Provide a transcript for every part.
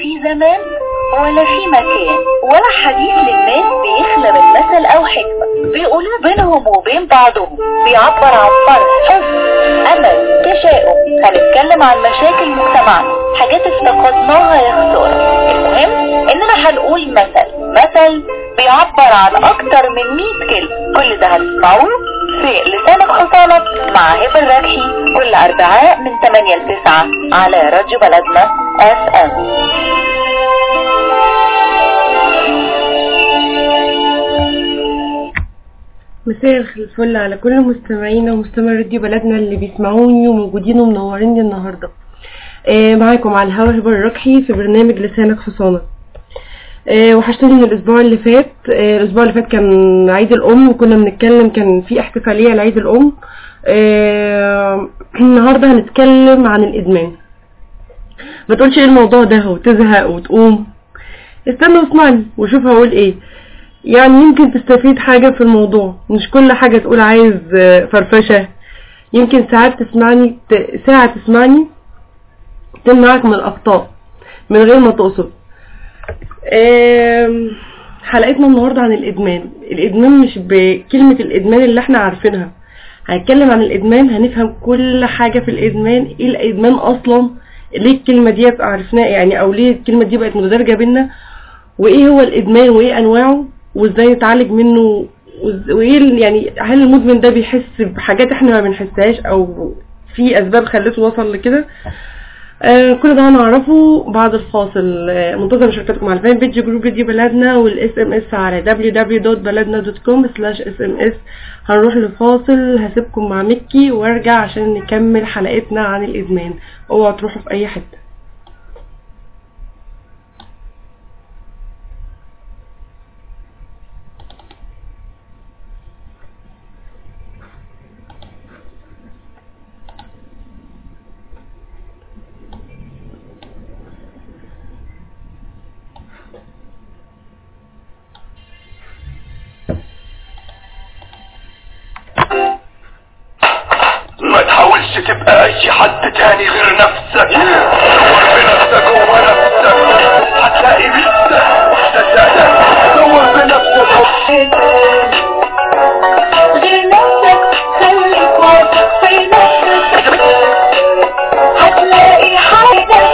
في زمان ولا في مكان ولا حديث للناس بيخلى من مثل او حكمة بيقولوا بينهم وبين بعضهم بيعبر عن فرح حزن امل تشاؤم هنتكلم عن مشاكل مجتمعنا حاجات افتقدناها يا خسارة المهم اننا هنقول مثل مثل بيعبر عن اكتر من 100 كلمة كل ده هتسمعوه في لسانك خصالة مع هبة الركحي كل اربعاء من 8 ل 9 على راديو بلدنا اف ام مساء الفل على كل مستمعينا ومستمع راديو بلدنا اللي بيسمعوني وموجودين ومنوريني النهارده آه معاكم على الهوا هبه الركحي في برنامج لسانك حصانه آه وحشتني من الاسبوع اللي فات آه الاسبوع اللي فات كان عيد الام وكنا بنتكلم كان في احتفاليه لعيد الام آه النهارده هنتكلم عن الادمان ما تقولش ايه الموضوع ده وتزهق وتقوم استنى واسمعني وشوف هقول ايه يعني يمكن تستفيد حاجة في الموضوع مش كل حاجة تقول عايز فرفشة يمكن ساعات تسمعني ساعة تسمعني تمنعك من الأخطاء من غير ما تقصد حلقتنا النهاردة عن الإدمان الإدمان مش بكلمة الإدمان اللي احنا عارفينها هنتكلم عن الإدمان هنفهم كل حاجة في الإدمان ايه الإدمان أصلا ليه الكلمة دي عرفناها يعني أو ليه الكلمة دي بقت متدرجة بينا وايه هو الإدمان وايه أنواعه وازاي نتعالج منه وايه يعني هل المدمن ده بيحس بحاجات احنا ما بنحسهاش او في اسباب خلته وصل لكده آه كل ده هنعرفه بعد الفاصل آه منتظر مشاركتكم على الفان بيج جروب دي بلدنا والاس ام اس على www.baladna.com اس ام اس هنروح لفاصل هسيبكم مع مكي وارجع عشان نكمل حلقتنا عن الادمان اوعوا تروحوا في اي حته ما تحاولش تبقى اي حد تاني غير نفسك دور بنفسك جوه نفسك هتلاقي نفسك صدقني دور بنفسك غير نفسك خليك واثق في نفسك هتلاقي حاجة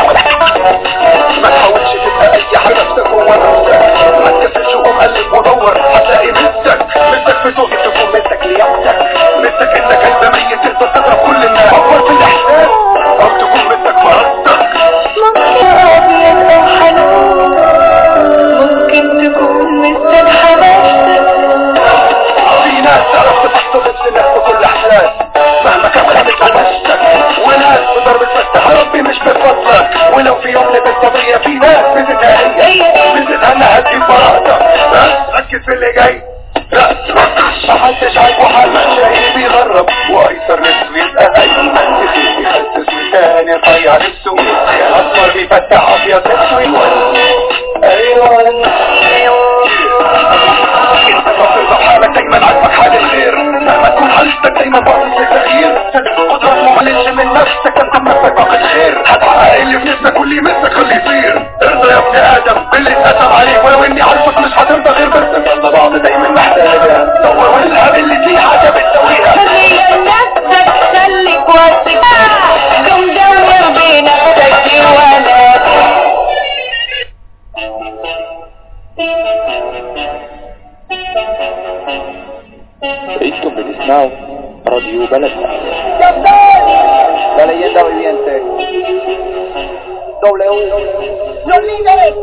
ما تحاولش تبقى اي حد نفسك جوه نفسك ما تكسلش قوم قلب ودور هتلاقي نفسك نفسك في ذوقك تكون مثلك لياقتك مثلك انك انت ميت تقدر تضرب كل الناس فكر في الاحساس او تكون مثلك مرضك ممكن أبيض أو حنون ممكن تكون مثل حماستك في ناس عرفت تحتفظ لنفس كل احساس مهما كان خدت على نفسك وناس بضرب الفتح ربي مش بفضلك ولو في يوم لبست قضية في ناس بتتها هي بتتها انها تجيب براءتك بس ركز في اللي جاي لا محدش عايز وحالك شايف بيغرب وايسر نفسه يبقى هي يخيل يخسس وتاني يطيع نفسه اسمر بيفتح ابيض نفسه ايوه انت تصل بحالك دايما عاجبك حال الخير مهما تكون حالتك دايما باصص للتغيير قدرة معلش من نفسك انت بنفسك باقي الخير هتحقق اللي في نفسك واللي يمسك خليه يطير ارضى يا ابن ادم باللي اتقسم عليك ولو اني عارفك مش هترضى غير بس يلا بعض دايما محتاجة دور والها باللي فيه حاجة بتسويها خلي نفسك خليك واثق قوم دور بنفسك جوانا Entonces بتسمعوا راديو بلدنا La leyenda viviente W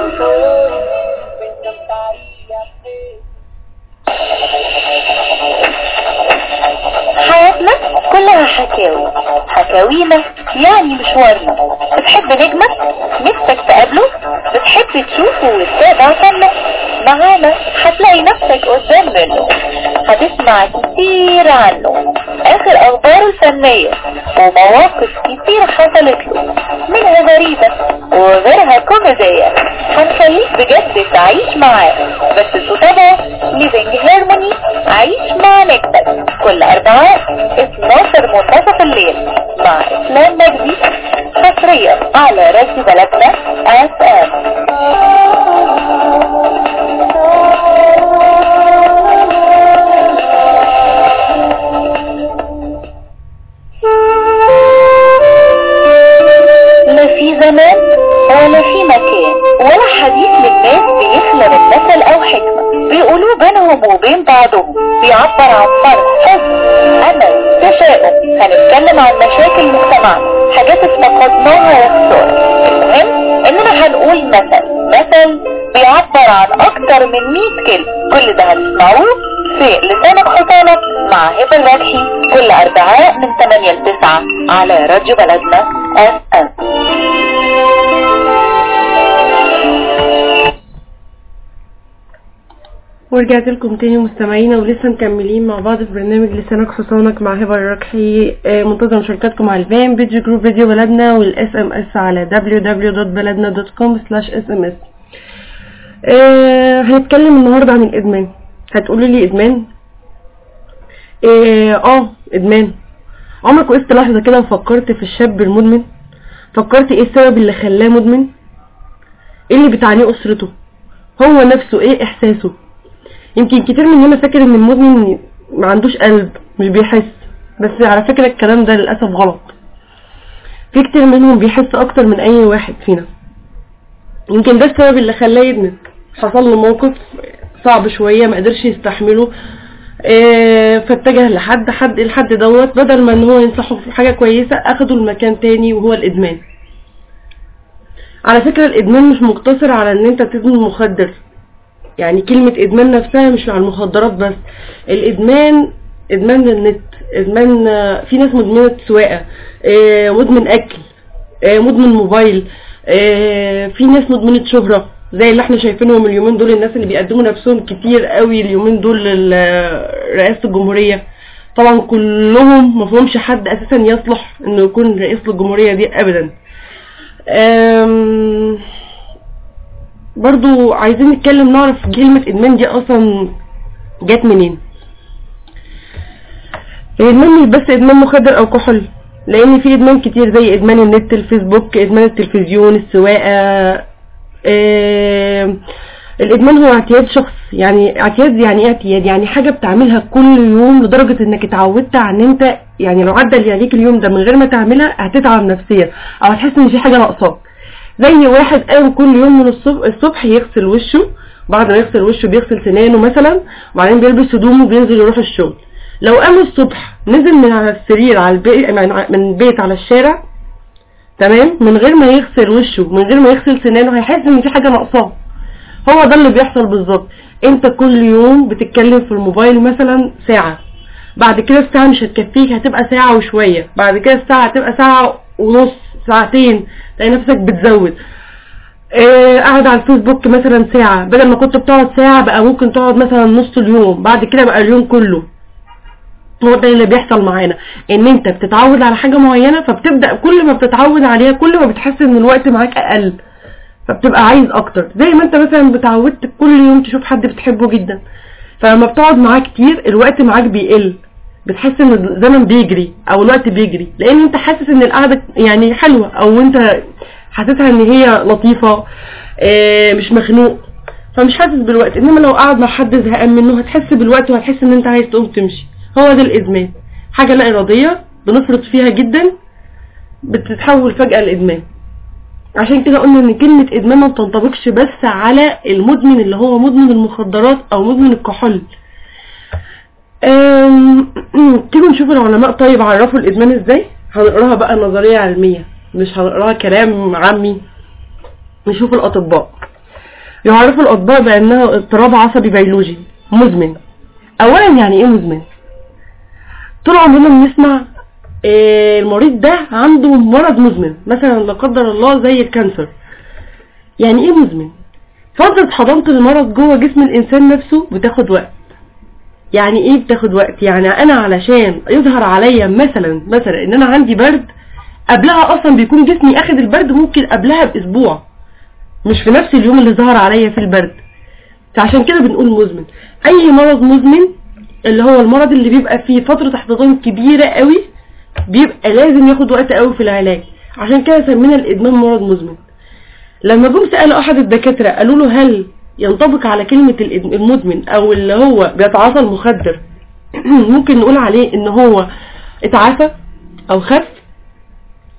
حياتنا كلها حكاوي حكاوينا يعني مشوارنا بتحب نجمك نفسك تقابله بتحب تشوفه وتتابع فنه معانا هتلاقي نفسك قدام منه هتسمع كتير عنه اخر اخباره الفنية ومواقف كتير حصلت له منها غريبة وغيرها كوميدية هنخليك بجد تعيش معاه بس تتابع ليفينج هيرموني عيش مع نجمك كل اربعاء 12 منتصف الليل مع اسلام مجدي حصريا على راديو بلدنا زمان ولا في مكان ولا حديث للناس بيخلى من مثل او حكمة بيقولوه بينهم وبين بعضهم بيعبر عن فرح حزن امل تشاؤم هنتكلم عن مشاكل مجتمعنا حاجات افتقدناها يا خسارة المهم اننا هنقول مثل مثل بيعبر عن اكتر من 100 كلمة كل ده هتسمعوه في لسانك حصانك مع هبة الرجحي كل اربعاء من 8 ل 9 على راديو بلدنا اف ام ورجعت لكم تاني مستمعينا ولسه مكملين مع بعض في برنامج لسانك حصانك مع هبة الركحي آه، منتظر مشاركاتكم على الفان بيج جروب فيديو بلدنا والاس ام اس على www.بلدنا.com/sms آه هنتكلم النهارده عن الادمان هتقولوا لي ادمان اه, آه ادمان عمرك وقفت لحظة كده وفكرت في الشاب المدمن فكرت ايه السبب اللي خلاه مدمن ايه اللي بتعنيه اسرته هو نفسه ايه احساسه يمكن كتير مننا فاكر ان المدمن ما عندوش قلب مش بيحس بس على فكرة الكلام ده للأسف غلط في كتير منهم بيحس اكتر من اي واحد فينا يمكن ده السبب اللي خلاه يدمن حصل له موقف صعب شوية ما قدرش يستحمله اه فاتجه لحد حد الحد دوت بدل ما ان هو ينصحه في حاجة كويسة اخده المكان تاني وهو الادمان على فكرة الادمان مش مقتصر على ان انت تدمن مخدر يعني كلمة ادمان نفسها مش على المخدرات بس الادمان ادمان النت ادمان آه، في ناس مدمنة سواقة آه، مدمن اكل آه، مدمن موبايل آه، في ناس مدمنة شهرة زي اللي احنا شايفينهم اليومين دول الناس اللي بيقدموا نفسهم كتير قوي اليومين دول لرئاسة الجمهورية طبعا كلهم مفهومش حد اساسا يصلح انه يكون رئيس للجمهورية دي ابدا أم، برضو عايزين نتكلم نعرف كلمة ادمان دي اصلا جت منين الادمان مش بس ادمان مخدر او كحول لان في ادمان كتير زي ادمان النت الفيسبوك ادمان التلفزيون السواقة آم، الادمان هو اعتياد شخص يعني اعتياد يعني ايه اعتياد يعني حاجة بتعملها كل يوم لدرجة انك اتعودت عن انت يعني لو عدى عليك اليوم ده من غير ما تعملها هتتعب نفسيا او هتحس ان في حاجة ناقصاك زي واحد قام كل يوم من الصبح, الصبح يغسل وشه بعد ما يغسل وشه بيغسل سنانه مثلا وبعدين بيلبس هدومه وبينزل يروح الشغل لو قام الصبح نزل من على السرير على البيت من من البيت على الشارع تمام من غير ما يغسل وشه من غير ما يغسل سنانه هيحس ان في حاجه ناقصاه هو ده اللي بيحصل بالظبط انت كل يوم بتتكلم في الموبايل مثلا ساعه بعد كده الساعه مش هتكفيك هتبقى ساعه وشويه بعد كده الساعه هتبقى ساعه ونص ساعتين تلاقي نفسك بتزود آه، قاعد على الفيسبوك مثلا ساعة بدل ما كنت بتقعد ساعة بقى ممكن تقعد مثلا نص اليوم بعد كده بقى اليوم كله هو ده اللي بيحصل معانا ان انت بتتعود على حاجة معينة فبتبدأ كل ما بتتعود عليها كل ما بتحس ان الوقت معاك اقل فبتبقى عايز اكتر زي ما انت مثلا بتعودت كل يوم تشوف حد بتحبه جدا فلما بتقعد معاه كتير الوقت معاك بيقل بتحس ان الزمن بيجري او الوقت بيجري لان انت حاسس ان القعدة يعني حلوة او انت حاسسها ان هي لطيفة آه، مش مخنوق فمش حاسس بالوقت انما لو قعد مع حد زهقان منه هتحس بالوقت وهتحس ان انت عايز تقوم تمشي هو ده الادمان حاجة لا ارادية بنفرط فيها جدا بتتحول فجأة لادمان عشان كده قلنا ان كلمة ادمان ما بتنطبقش بس على المدمن اللي هو مدمن المخدرات او مدمن الكحول أم، تيجوا نشوف العلماء طيب عرفوا الادمان ازاي هنقراها بقى نظرية علمية مش هنقراها كلام عامي نشوف الاطباء يعرفوا الاطباء بانه اضطراب عصبي بيولوجي مزمن اولا يعني ايه مزمن طول عمرنا بنسمع إيه المريض ده عنده مرض مزمن مثلا لا قدر الله زي الكانسر يعني ايه مزمن فترة حضانة المرض جوه جسم الانسان نفسه بتاخد وقت يعني ايه بتاخد وقت يعني انا علشان يظهر عليا مثلا مثلا ان انا عندي برد قبلها اصلا بيكون جسمي اخد البرد ممكن قبلها باسبوع مش في نفس اليوم اللي ظهر عليا فيه البرد فعشان كده بنقول مزمن اي مرض مزمن اللي هو المرض اللي بيبقى فيه فترة احتضان كبيرة قوي بيبقى لازم ياخد وقت قوي في العلاج عشان كده سمينا الادمان مرض مزمن لما جم سألوا احد الدكاترة قالوا له هل ينطبق على كلمة الإد- المدمن او اللي هو بيتعاطى المخدر ممكن نقول عليه ان هو اتعافى او خف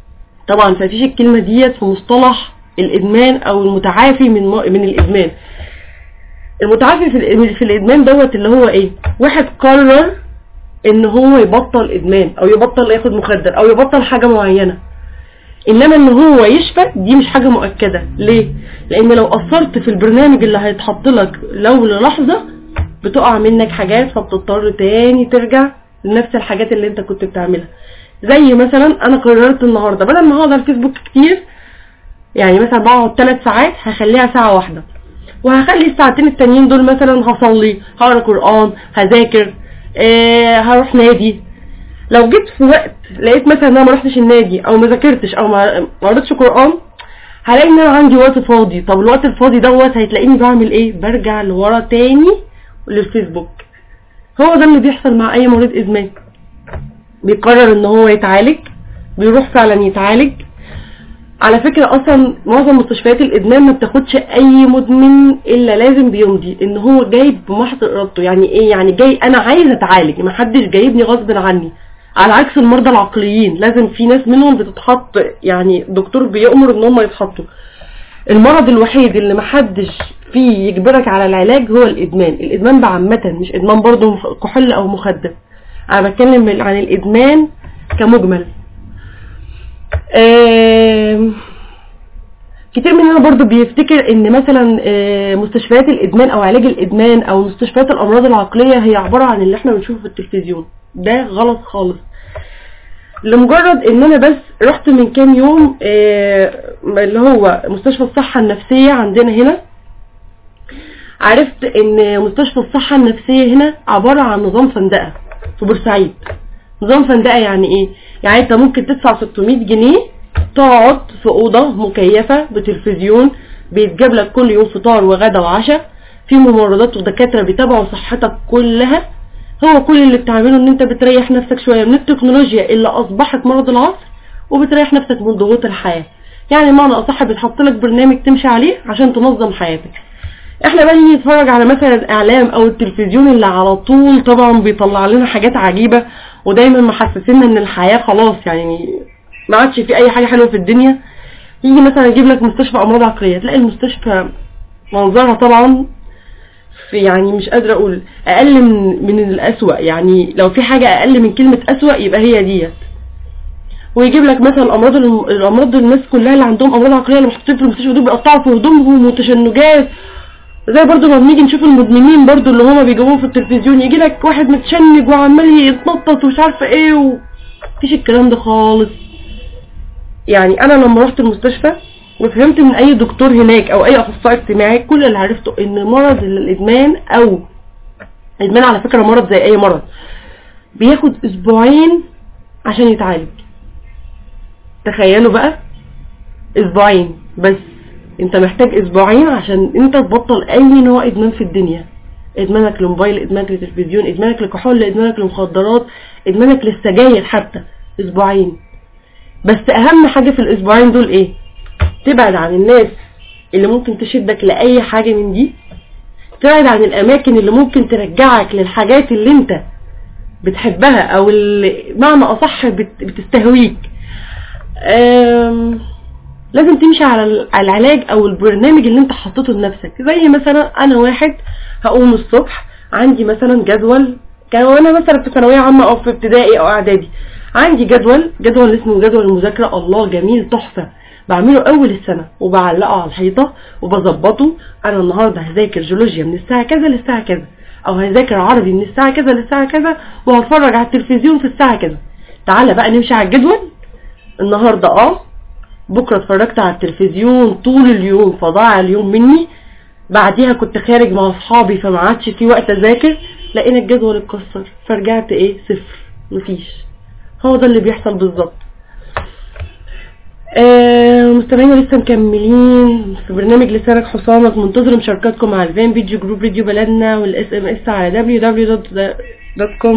طبعا مفيش الكلمة ديت في مصطلح الادمان او المتعافي من من الادمان المتعافي في ال- في الادمان دوت اللي هو ايه واحد قرر ان هو يبطل ادمان او يبطل ياخد مخدر او يبطل حاجة معينة انما ان هو يشفى دي مش حاجة مؤكدة ليه لان لو اثرت في البرنامج اللي هيتحط لك لو للحظة بتقع منك حاجات فبتضطر تاني ترجع لنفس الحاجات اللي انت كنت بتعملها زي مثلا انا قررت النهاردة بدل ما اقعد على الفيسبوك كتير يعني مثلا بقعد ثلاث ساعات هخليها ساعة واحدة وهخلي الساعتين التانيين دول مثلا هصلي هقرا قرآن هذاكر آه هروح نادي لو جيت في وقت لقيت مثلا ان انا ما رحتش النادي او ما ذاكرتش او ما ما قريتش قرآن هلاقي ان انا عندي وقت فاضي طب الوقت الفاضي دوت هتلاقيني بعمل ايه برجع لورا تاني للفيسبوك هو ده اللي بيحصل مع اي مريض ادمان بيقرر ان هو يتعالج بيروح فعلا يتعالج على فكرة اصلا معظم مستشفيات الادمان ما بتاخدش اي مدمن الا لازم بيمضي ان هو جاي بمحض ارادته يعني ايه يعني جاي انا عايز اتعالج ما حدش جايبني غصب عني على عكس المرضى العقليين لازم في ناس منهم بتتحط يعني دكتور بيأمر ان هم يتحطوا المرض الوحيد اللي محدش فيه يجبرك على العلاج هو الادمان الادمان بعامة مش ادمان برضه كحول او مخدر انا بتكلم عن الادمان كمجمل آم، كتير مننا برضو بيفتكر ان مثلا آه، مستشفيات الادمان او علاج الادمان او مستشفيات الامراض العقلية هي عبارة عن اللي احنا بنشوفه في التلفزيون ده غلط خالص لمجرد ان انا بس رحت من كام يوم آه، اللي هو مستشفى الصحة النفسية عندنا هنا عرفت ان مستشفى الصحة النفسية هنا عبارة عن نظام فندقة في بورسعيد نظام فندقة يعني ايه يعني انت ممكن تدفع 600 جنيه تقعد في اوضة مكيفة بتلفزيون بيتجاب لك كل يوم فطار وغدا وعشاء في ممرضات ودكاترة بيتابعوا صحتك كلها هو كل اللي بتعمله ان انت بتريح نفسك شوية من التكنولوجيا اللي اصبحت مرض العصر وبتريح نفسك من ضغوط الحياة يعني معنى اصح بتحط لك برنامج تمشي عليه عشان تنظم حياتك احنا بقى نيجي نتفرج على مثلا اعلام او التلفزيون اللي على طول طبعا بيطلع لنا حاجات عجيبة ودايما محسسنا ان الحياة خلاص يعني ما عادش في اي حاجة حلوة في الدنيا يجي مثلا يجيب لك مستشفى امراض عقلية تلاقي المستشفى منظرها طبعا في يعني مش قادرة اقول اقل من من الاسوأ يعني لو في حاجة اقل من كلمة اسوأ يبقى هي ديت ويجيب لك مثلا الامراض الم- الامراض الناس كلها اللي عندهم امراض عقليه اللي محطوطين في المستشفى دول بيقطعوا في هدومهم وتشنجات زي برضو ما بنيجي نشوف المدمنين برضو اللي هما بيجيبوهم في التلفزيون يجي لك واحد متشنج وعمال يتنطط ومش عارفه ايه ومفيش الكلام ده خالص يعني انا لما رحت المستشفى وفهمت من اي دكتور هناك او اي اخصائي اجتماعي كل اللي عرفته ان مرض الادمان او الادمان على فكره مرض زي اي مرض بياخد اسبوعين عشان يتعالج تخيلوا بقى اسبوعين بس انت محتاج اسبوعين عشان انت تبطل اي نوع ادمان في الدنيا ادمانك لموبايل ادمانك لتلفزيون ادمانك لكحول ادمانك لمخدرات ادمانك للسجاير حتى اسبوعين بس اهم حاجة في الاسبوعين دول ايه تبعد عن الناس اللي ممكن تشدك لاي حاجة من دي تبعد عن الاماكن اللي ممكن ترجعك للحاجات اللي انت بتحبها او اللي معنى اصح بت- بتستهويك أم، لازم تمشي على ال- على العلاج او البرنامج اللي انت حطيته لنفسك زي مثلا انا واحد هقوم الصبح عندي مثلا جدول كان وانا مثلا في ثانويه عامه او في ابتدائي او اعدادي عندي جدول جدول اسمه جدول المذاكره الله جميل تحفه بعمله اول السنه وبعلقه على الحيطه وبظبطه انا النهارده هذاكر جيولوجيا من الساعه كذا للساعه كذا او هذاكر عربي من الساعه كذا للساعه كذا وهتفرج على التلفزيون في الساعه كذا تعالى بقى نمشي على الجدول النهارده اه بكرة اتفرجت على التلفزيون طول اليوم فضاع اليوم مني بعديها كنت خارج مع اصحابي فما عادش في وقت اذاكر لقينا الجدول اتكسر فرجعت ايه صفر مفيش هو ده اللي بيحصل بالظبط آه مستمعينا لسه مكملين في برنامج لسانك حصانك منتظر مشاركاتكم على الفان بيج جروب راديو بلدنا والاس ام اس على www.com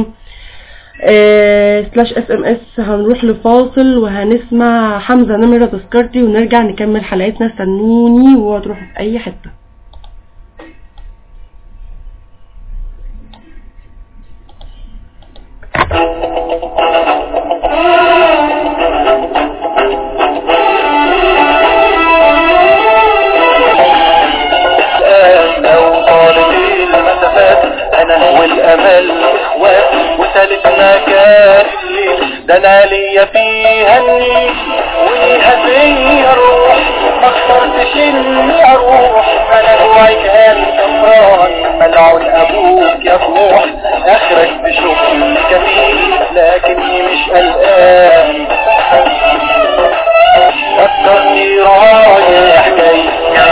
سلاش اس ام اس هنروح لفاصل وهنسمع حمزة نمرة تذكرتي ونرجع نكمل حلقتنا استنوني وتروحوا في اي حتة امل اخوات وثالثنا كان الليل ده انا ليا فيها النيل وليها فيا الروح ما اخترتش اني اروح انا جواي كان سمران ملعون ابوك يا روح اخرك بشوفني كفيل لكني مش قلقان فكرني رايح جاي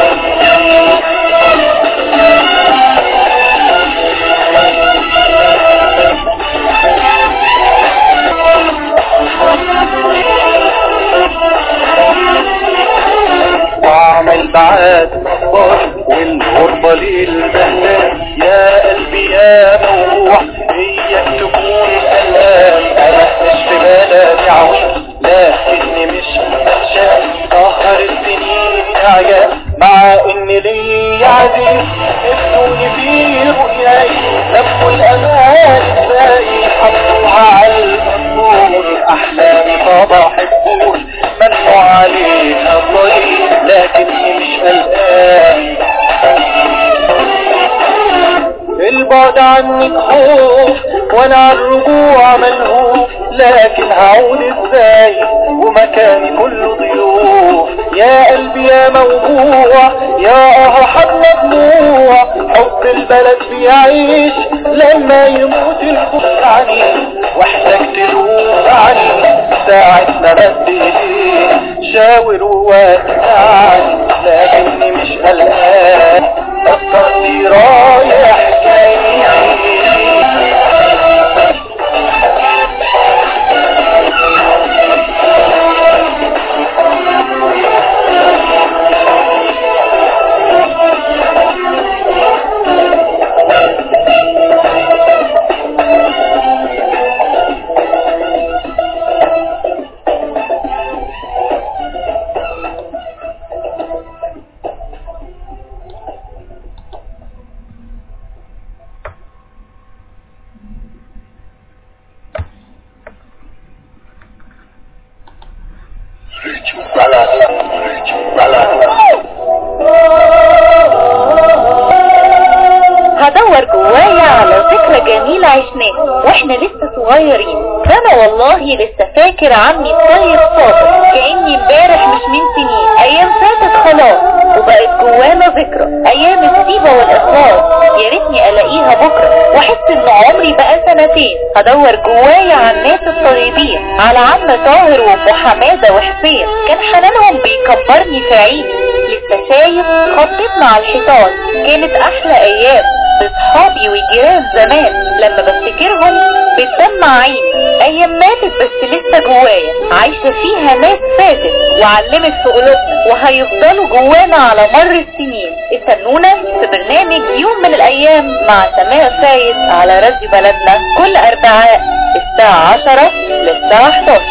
واعمل بعاد صبر والغربة للبهلان يا قلبي يا موح هيك تكون قلقان انا مش في بلدي عويل لكني مش متشان سهر السنين اعجاب مع ان لي عزيز ابنوني في رؤياي لفوا الامان الباقي حطوها على المنظور احلامي طبع الدور منعوا عليها الطريق لكني مش قلقان البعد عنك خوف وانا على الرجوع ملهوف لكن هعود ازاي ومكاني كله ضيوف يا قلبي يا موجوع يا اه حد مدموع حب البلد بيعيش لما يموت الكل عني واحتاج تلوم عني ساعة ما مد ايديه شاور ووسعني لكني مش قلقان فكرتي رايح جاي هدور جوايا على ذكرى جميلة عشناها واحنا لسه صغيرين فانا والله لسه فاكر عمي الطيب صابر كأني امبارح مش من سنين ايام فاتت خلاص وبقت جوانا ذكرى ايام السيبة والاخلاص يا ريتني الاقيها بكرة واحس ان عمري بقى سنتين هدور جوايا على الناس الطيبين على عم طاهر وام حمادة وحسين كان حنانهم بيكبرني في عيني لسه شايف خطتنا على الحيطان كانت احلى ايام بصحابي وجيران زمان لما بفتكرهم بتدمع عيني ايام ماتت بس لسه جوايا عايشة فيها ناس فاتت وعلمت في قلوبنا وهيفضلوا جوانا على مر السنين استنونا في برنامج يوم من الايام مع سماء سيد على راديو بلدنا كل اربعاء الساعة 10 للساعة 11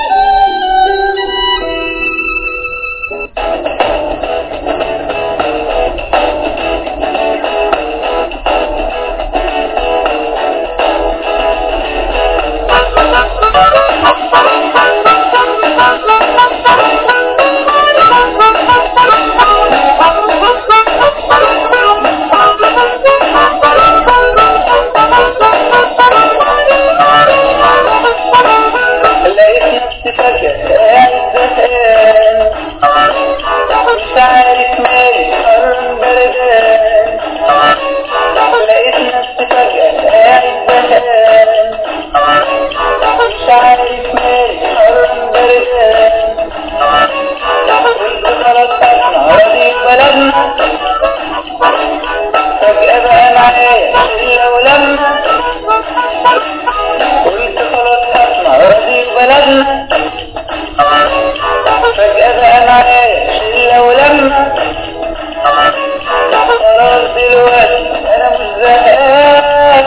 لقيت نفسي فجأة قاعد زهقان مش عارف مالي قرن بردان لقيت نفسي فجأة قاعد زهقان مش عارف مالي قرن بردان قلت خلاص احنا راضي بلدنا فجأة بقى معايا إلا ولما قلت خلاص احنا راضي بلدنا فجأة بقى معايا إلا ولما خلاص دلوقتي أنا مش زهقان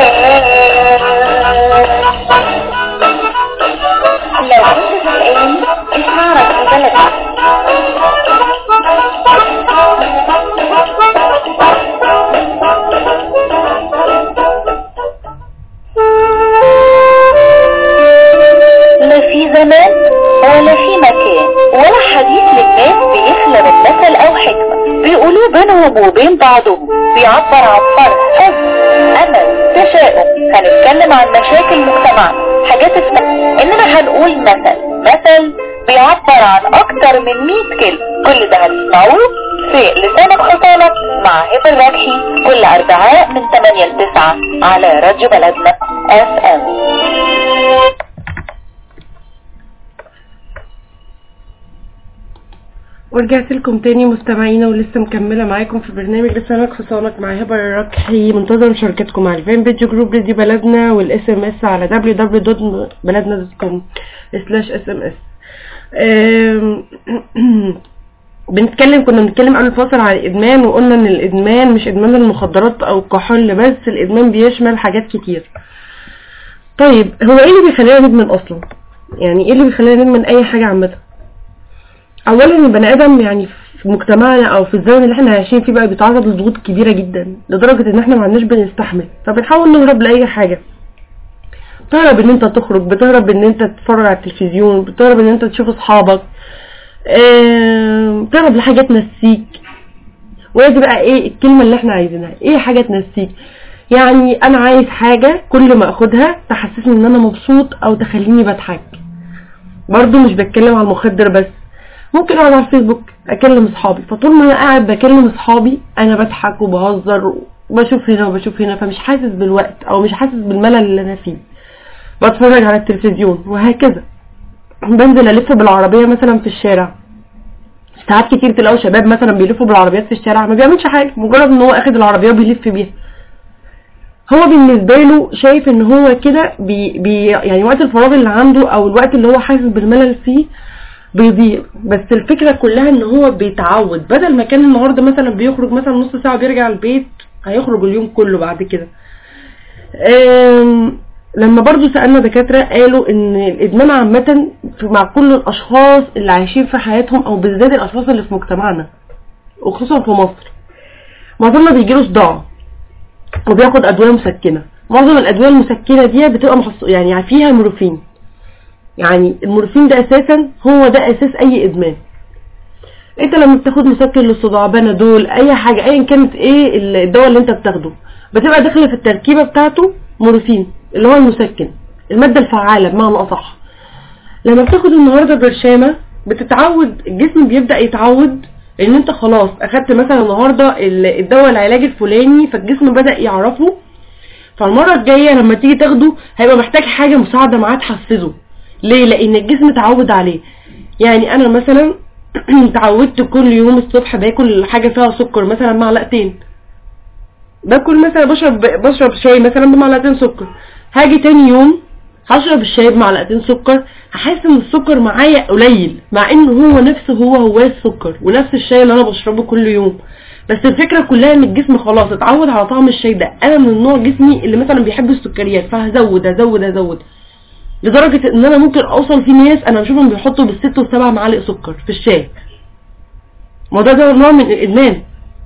لو كنت زهقان اسمع راديو بلدنا لا في زمان ولا في مكان ولا حديث للناس بيخلى من مثل او حكمة بيقولوه بينهم وبين بعضهم بيعبر عن فرح حب امل تشاؤم هنتكلم عن مشاكل مجتمعنا حاجات اسمها اننا هنقول مثل مثل بيعبر عن اكتر من 100 كلمة كل ده هتسمعوه في لسانك خطالك مع هبة الربحي كل اربعاء من 8 ل 9 على راديو بلدنا اف ام ورجعت لكم تاني مستمعينا ولسه مكملة معاكم في برنامج لسانك خصانك مع هبة الركحي منتظر مشاركتكم على الفان بيج جروب راديو بلدنا والاس ام اس على www.بلدنا.com سلاش اس ام اس بنتكلم كنا بنتكلم قبل الفاصل عن الادمان وقلنا ان الادمان مش ادمان المخدرات او الكحول بس الادمان بيشمل حاجات كتير طيب هو ايه اللي بيخلينا ندمن اصلا يعني ايه اللي بيخلينا ندمن اي حاجة عامة اولا البني ادم يعني في مجتمعنا او في الزمن اللي احنا عايشين فيه بقى بيتعرض لضغوط كبيره جدا لدرجه ان احنا ما عندناش بنستحمل فبنحاول نهرب لاي حاجه بتهرب ان انت تخرج بتهرب ان انت تتفرج على التلفزيون بتهرب ان انت تشوف اصحابك آم، بتهرب لحاجه تنسيك وهي دي بقى ايه الكلمه اللي احنا عايزينها ايه حاجه تنسيك يعني انا عايز حاجه كل ما اخدها تحسسني ان انا مبسوط او تخليني بضحك برضو مش بتكلم على المخدر بس ممكن اقعد على الفيسبوك اكلم اصحابي فطول ما انا قاعد بكلم اصحابي انا بضحك وبهزر وبشوف هنا وبشوف هنا فمش حاسس بالوقت او مش حاسس بالملل اللي انا فيه بتفرج على التلفزيون وهكذا بنزل الف بالعربيه مثلا في الشارع ساعات كتير تلاقوا شباب مثلا بيلفوا بالعربيات في الشارع ما بيعملش حاجه مجرد ان هو اخد العربيه وبيلف بيها هو بالنسبه له شايف ان هو كده بي بي يعني وقت الفراغ اللي عنده او الوقت اللي هو حاسس بالملل فيه بيضيع بس الفكرة كلها ان هو بيتعود بدل ما كان النهاردة مثلا بيخرج مثلا نص ساعة بيرجع البيت هيخرج اليوم كله بعد كده آم، لما برضو سألنا دكاترة قالوا ان الادمان عامة في- مع كل الاشخاص اللي عايشين في حياتهم او بالذات الاشخاص اللي في مجتمعنا وخصوصا في مصر معظمنا بيجيله صداع وبياخد ادوية مسكنة معظم الادوية المسكنة دي بتبقى محص... يعني فيها مورفين يعني المورفين ده اساسا هو ده اساس اي ادمان انت لما بتاخد مسكن للصداع بنادول اي حاجة ايا كانت ايه الدواء اللي انت بتاخده بتبقى داخله في التركيبة بتاعته مورفين اللي هو المسكن المادة الفعالة بمعنى اصح لما بتاخد النهاردة برشامة بتتعود الجسم بيبدأ يتعود ان انت خلاص اخدت مثلا النهاردة ال- الدواء العلاج الفلاني فالجسم بدأ يعرفه فالمرة الجاية لما تيجي تاخده هيبقى محتاج حاجة مساعدة معاه تحفزه ليه لان الجسم اتعود عليه يعني انا مثلا اتعودت كل يوم الصبح باكل حاجة فيها سكر مثلا معلقتين باكل مثلا بشرب بشرب شاي مثلا بمعلقتين سكر هاجي تاني يوم هشرب الشاي بمعلقتين سكر هحس ان السكر معايا قليل مع ان هو نفسه هو هو السكر ونفس الشاي اللي انا بشربه كل يوم بس الفكرة كلها ان الجسم خلاص اتعود على طعم الشاي ده انا من النوع جسمي اللي مثلا بيحب السكريات فهزود ازود ازود لدرجة ان انا ممكن اوصل في ناس انا بشوفهم بيحطوا بالست والسبع معالق سكر في الشاي ما ده ده نوع من الادمان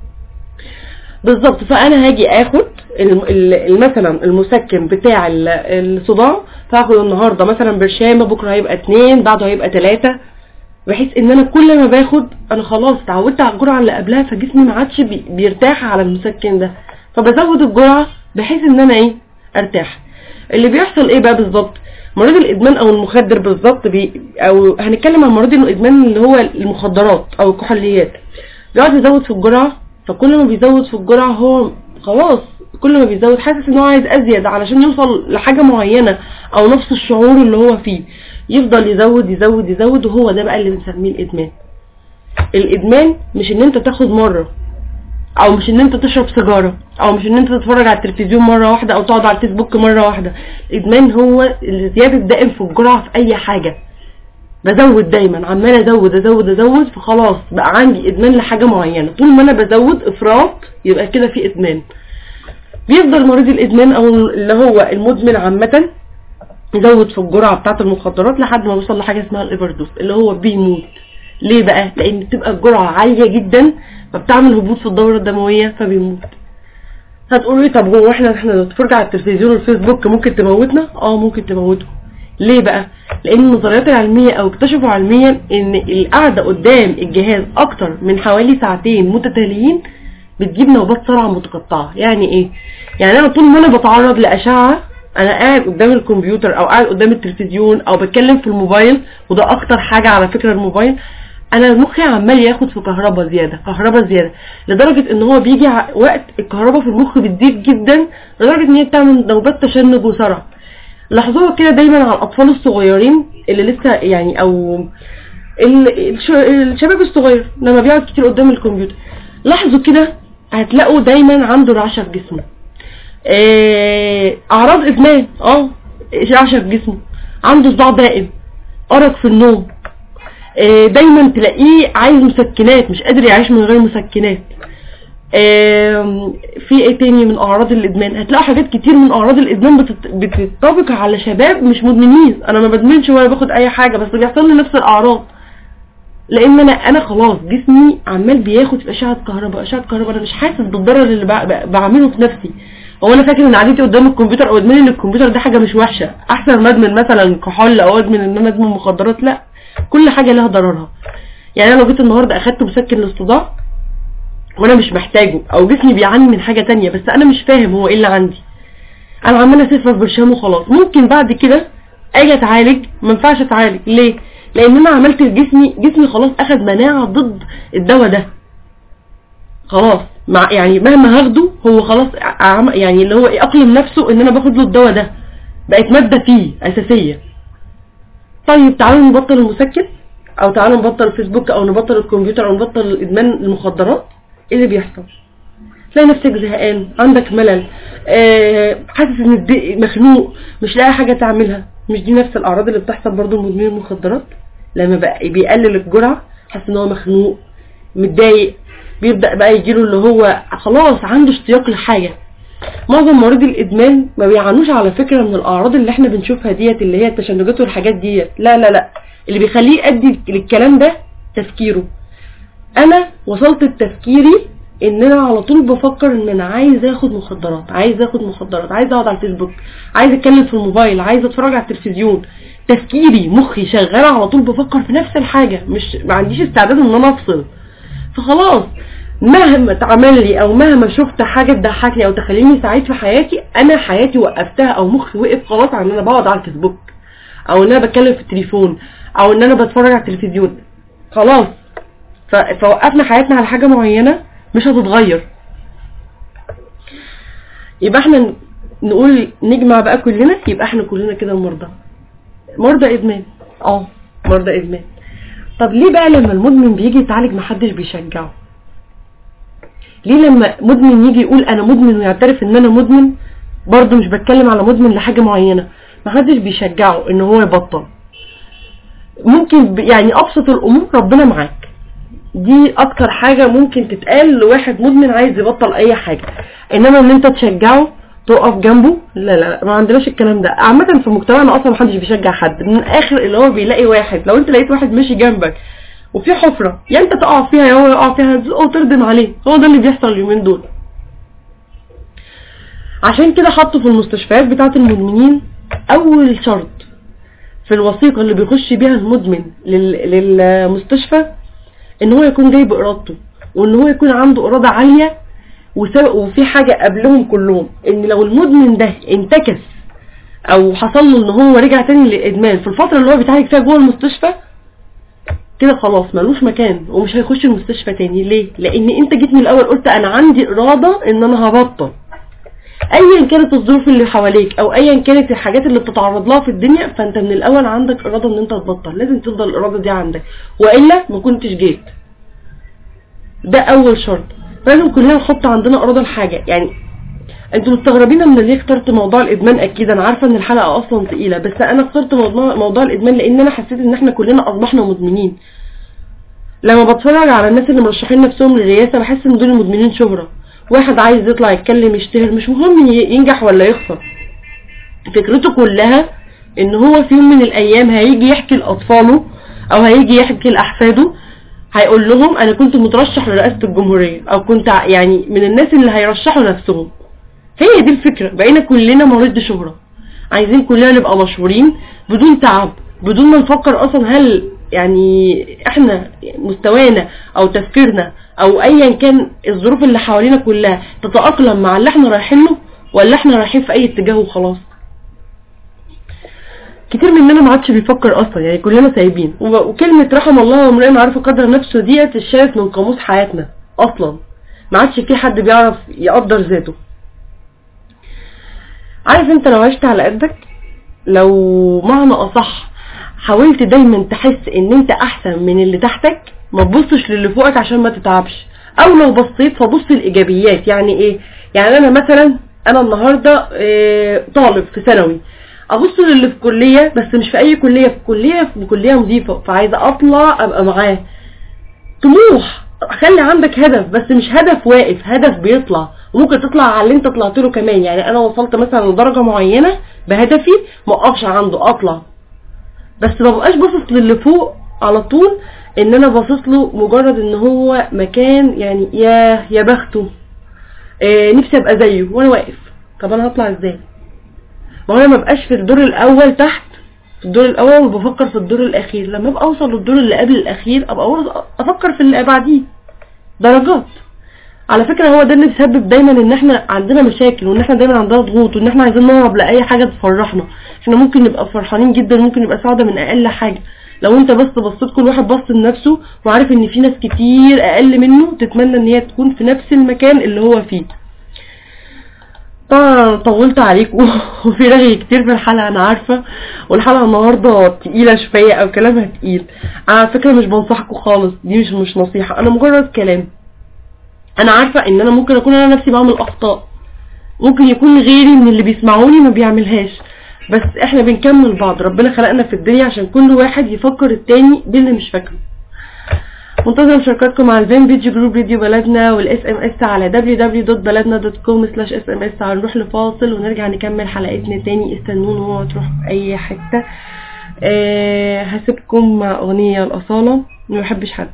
بالظبط فانا هاجي اخد الم- ال- مثلا المسكن بتاع ال- الصداع فاخد النهارده مثلا برشامه بكره هيبقى اتنين بعده هيبقى تلاته بحيث ان انا كل ما باخد انا خلاص اتعودت على الجرعه اللي قبلها فجسمي ما عادش بي- بيرتاح على المسكن ده فبزود الجرعه بحيث ان انا ايه ارتاح اللي بيحصل ايه بقى بالظبط مريض الادمان او المخدر بالظبط بي او هنتكلم عن مريض الادمان اللي هو المخدرات او الكحوليات بيقعد يزود في الجرعه فكل ما بيزود في الجرعه هو خلاص كل ما بيزود حاسس ان هو عايز ازيد علشان يوصل لحاجه معينه او نفس الشعور اللي هو فيه يفضل يزود يزود يزود وهو ده بقى اللي بنسميه الادمان الادمان مش ان انت تاخد مره او مش ان انت تشرب سيجاره او مش ان انت تتفرج على التلفزيون مره واحده او تقعد على الفيسبوك مره واحده الادمان هو الزياده الدائم في الجرعه في اي حاجه بزود دايما عمال ازود ازود ازود فخلاص بقى عندي ادمان لحاجه معينه طول ما انا بزود افراط يبقى كده في ادمان بيفضل مريض الادمان او اللي هو المدمن عامه يزود في الجرعه بتاعه المخدرات لحد ما يوصل لحاجه اسمها الايفردوس اللي هو بيموت ليه بقى لان بتبقى الجرعه عاليه جدا فبتعمل هبوط في الدوره الدمويه فبيموت هتقولوا لي طب هو احنا احنا نتفرج على التلفزيون والفيسبوك ممكن تموتنا اه ممكن تموته ليه بقى لان النظريات العلميه او اكتشفوا علميا ان القعده قدام الجهاز اكتر من حوالي ساعتين متتاليين بتجيب نوبات صرع متقطعة يعني ايه يعني انا طول ما انا بتعرض لاشعة انا قاعد قدام الكمبيوتر او قاعد قدام التلفزيون او بتكلم في الموبايل وده اكتر حاجة على فكرة الموبايل انا مخي عمال ياخد في كهرباء زيادة كهرباء زيادة لدرجة ان هو بيجي ع- وقت الكهرباء في المخ بتزيد جدا لدرجة ان هي بتعمل نوبات تشنج وصرع لاحظوها كده دايما على الاطفال الصغيرين اللي لسه يعني او ال- الش- الشباب الصغير لما بيقعد كتير قدام الكمبيوتر لاحظوا كده هتلاقوا دايما عنده رعشة في جسمه آه، اعراض ادمان اه رعشة في جسمه عنده صداع دائم ارق في النوم آه، دايما تلاقيه عايز مسكنات مش قادر يعيش من غير مسكنات آم، في ايه تاني من اعراض الادمان هتلاقوا حاجات كتير من اعراض الادمان بتت- بتطبق على شباب مش مدمنين انا ما بدمنش ولا باخد اي حاجه بس بيحصل لي نفس الاعراض لان انا انا خلاص جسمي عمال بياخد في اشعه كهرباء اشعه كهرباء انا مش حاسس بالضرر اللي بع- بع- بعمله في نفسي هو انا فاكر ان قعدتي قدام الكمبيوتر او ادماني للكمبيوتر ده حاجه مش وحشه احسن ما ادمن مثلا كحول او ادمن ان انا ادمن مخدرات لا كل حاجه لها ضررها يعني انا لو جيت النهارده اخدت مسكن للصداع وانا مش محتاجه او جسمي بيعاني من حاجه تانية بس انا مش فاهم هو ايه اللي عندي انا عمال اسف في برشام وخلاص ممكن بعد كده اجي اتعالج ما ينفعش اتعالج ليه لان انا عملت لجسمي جسمي خلاص اخد مناعه ضد الدواء ده خلاص مع يعني مهما هاخده هو خلاص عم- يعني اللي هو يأقلم نفسه ان انا باخد له الدواء ده بقت ماده فيه اساسيه طيب تعالوا نبطل المسكن او تعالوا نبطل الفيسبوك او نبطل الكمبيوتر او نبطل ادمان المخدرات ايه اللي بيحصل تلاقي نفسك زهقان عندك ملل آه، حاسس ان الد- مخنوق مش لاقي حاجه تعملها مش دي نفس الاعراض اللي بتحصل برضو لمدمنين المخدرات لما بقى بيقلل الجرعه حاسس ان هو مخنوق متضايق بيبدا بقى يجيله اللي هو خلاص عنده اشتياق لحاجه معظم مريض الادمان ما بيعانوش على فكره من الاعراض اللي احنا بنشوفها ديت اللي هي التشنجات والحاجات ديت لا لا لا اللي بيخليه يؤدي للكلام ده تفكيره انا وصلت لتفكيري ان انا على طول بفكر ان انا عايز اخد مخدرات عايز اخد مخدرات عايز اقعد على الفيسبوك عايز اتكلم في الموبايل عايز اتفرج على التلفزيون تفكيري مخي شغال على طول بفكر في نفس الحاجة مش ما عنديش استعداد ان انا افصل فخلاص مهما اتعمل لي او مهما شفت حاجة تضحكني او تخليني سعيد في حياتي انا حياتي وقفتها او مخي وقف خلاص عن ان انا بقعد على الفيسبوك او ان انا بتكلم في التليفون او ان انا بتفرج على التلفزيون خلاص ف- فوقفنا حياتنا على حاجة معينة مش هتتغير يبقى احنا نقول نجمع بقى كلنا يبقى احنا كلنا كده مرضى مرضى ادمان اه مرضى ادمان طب ليه بقى لما المدمن بيجي يتعالج محدش بيشجعه ليه لما مدمن يجي يقول انا مدمن ويعترف ان انا مدمن برضه مش بتكلم على مدمن لحاجة معينة محدش بيشجعه ان هو يبطل ممكن ب- يعني ابسط الامور ربنا معاك دي اكتر حاجة ممكن تتقال لواحد مدمن عايز يبطل اي حاجة انما ان انت تشجعه تقف جنبه لا لا لا ما عندناش الكلام ده عامة في مجتمعنا اصلا محدش بيشجع حد من الاخر اللي هو بيلاقي واحد لو انت لقيت واحد ماشي جنبك وفي حفرة يا انت تقع فيها يا هو يقع فيها او تردم عليه هو ده اللي بيحصل اليومين دول عشان كده حطوا في المستشفيات بتاعة المدمنين اول شرط في الوثيقة اللي بيخش بيها المدمن لل- للمستشفى ان هو يكون جاي بارادته وان هو يكون عنده اراده عاليه وسا- وفي حاجه قبلهم كلهم ان لو المدمن ده انتكس او حصل له ان هو رجع تاني للادمان في الفتره اللي هو بيتعالج فيها جوه المستشفى كده خلاص ملوش مكان ومش هيخش المستشفى تاني ليه لان انت جيت من الاول قلت انا عندي اراده ان انا هبطل ايا كانت الظروف اللي حواليك او ايا كانت الحاجات اللي بتتعرض لها في الدنيا فانت من الاول عندك اراده ان انت تبطل لازم تفضل الاراده دي عندك والا ما كنتش جيت ده اول شرط لازم كلنا نحط عندنا اراده لحاجه يعني انتوا مستغربين ان ليه اخترت موضوع الادمان اكيد انا عارفه ان الحلقه اصلا تقيله بس انا اخترت موضوع موضوع الادمان لان انا حسيت ان احنا كلنا اصبحنا مدمنين لما بتفرج على الناس اللي مرشحين نفسهم للرئاسه بحس ان دول مدمنين شهره واحد عايز يطلع يتكلم يشتهر مش مهم ي- ينجح ولا يخسر فكرته كلها ان هو في يوم من الايام هيجي يحكي لاطفاله او هيجي يحكي لاحفاده هيقول لهم انا كنت مترشح لرئاسة الجمهورية او كنت ع- يعني من الناس اللي هيرشحوا نفسهم هي دي الفكرة بقينا كلنا مريض شهرة عايزين كلنا نبقى مشهورين بدون تعب بدون ما نفكر اصلا هل يعني احنا مستوانا او تفكيرنا او ايا كان الظروف اللي حوالينا كلها تتأقلم مع اللي احنا رايحين له ولا احنا رايحين في اي اتجاه وخلاص كتير مننا ما عادش بيفكر اصلا يعني كلنا سايبين و- وكلمة رحم الله وامرئ عارف قدر نفسه ديت اتشالت من قاموس حياتنا اصلا ما عادش في حد بيعرف يقدر ذاته عارف انت لو عشت على قدك لو معنى اصح حاولت دايما تحس ان انت احسن من اللي تحتك ما تبصش للي فوقك عشان ما تتعبش او لو بصيت فبص الايجابيات يعني ايه يعني انا مثلا انا النهارده اه طالب في ثانوي ابص للي في كليه بس مش في اي كليه في كليه في كليه نظيفه فعايزه اطلع ابقى معاه طموح خلي عندك هدف بس مش هدف واقف هدف بيطلع وممكن تطلع على اللي انت طلعت له كمان يعني انا وصلت مثلا لدرجه معينه بهدفي ما اقفش عنده اطلع بس ما بقاش باصص للي فوق على طول ان انا باصص له مجرد ان هو مكان يعني يا يا بخته إيه نفسي ابقى زيه وانا واقف طب انا هطلع ازاي ما هو انا ما بقاش في الدور الاول تحت في الدور الاول وبفكر في الدور الاخير لما ابقى اوصل للدور اللي قبل الاخير ابقى برضه افكر في اللي بعديه درجات على فكرة هو ده اللي بيسبب دايما ان احنا عندنا مشاكل وان احنا دايما عندنا ضغوط وان احنا عايزين نهرب لاي حاجة تفرحنا احنا ممكن نبقى فرحانين جدا ممكن نبقى سعداء من اقل حاجة لو انت بس بصيت كل واحد بص لنفسه وعارف ان في ناس كتير اقل منه تتمنى ان هي تكون في نفس المكان اللي هو فيه طبعا طولت عليكم وفي رغي كتير في الحلقة انا عارفة والحلقة النهاردة تقيلة شوية او كلامها تقيل انا على فكرة مش بنصحكم خالص دي مش مش نصيحة انا مجرد كلام انا عارفة ان انا ممكن اكون انا نفسي بعمل اخطاء ممكن يكون غيري من اللي بيسمعوني ما بيعملهاش بس احنا بنكمل بعض ربنا خلقنا في الدنيا عشان كل واحد يفكر التاني باللي مش فاكره منتظر مشاركاتكم على الفان بيج جروب راديو بلدنا والاس ام اس على www.baladna.com سلاش اس ام اس هنروح لفاصل ونرجع نكمل حلقتنا تاني استنونا وما تروحوا في اي حتة أه هسيبكم مع اغنية الاصالة ما بحبش حد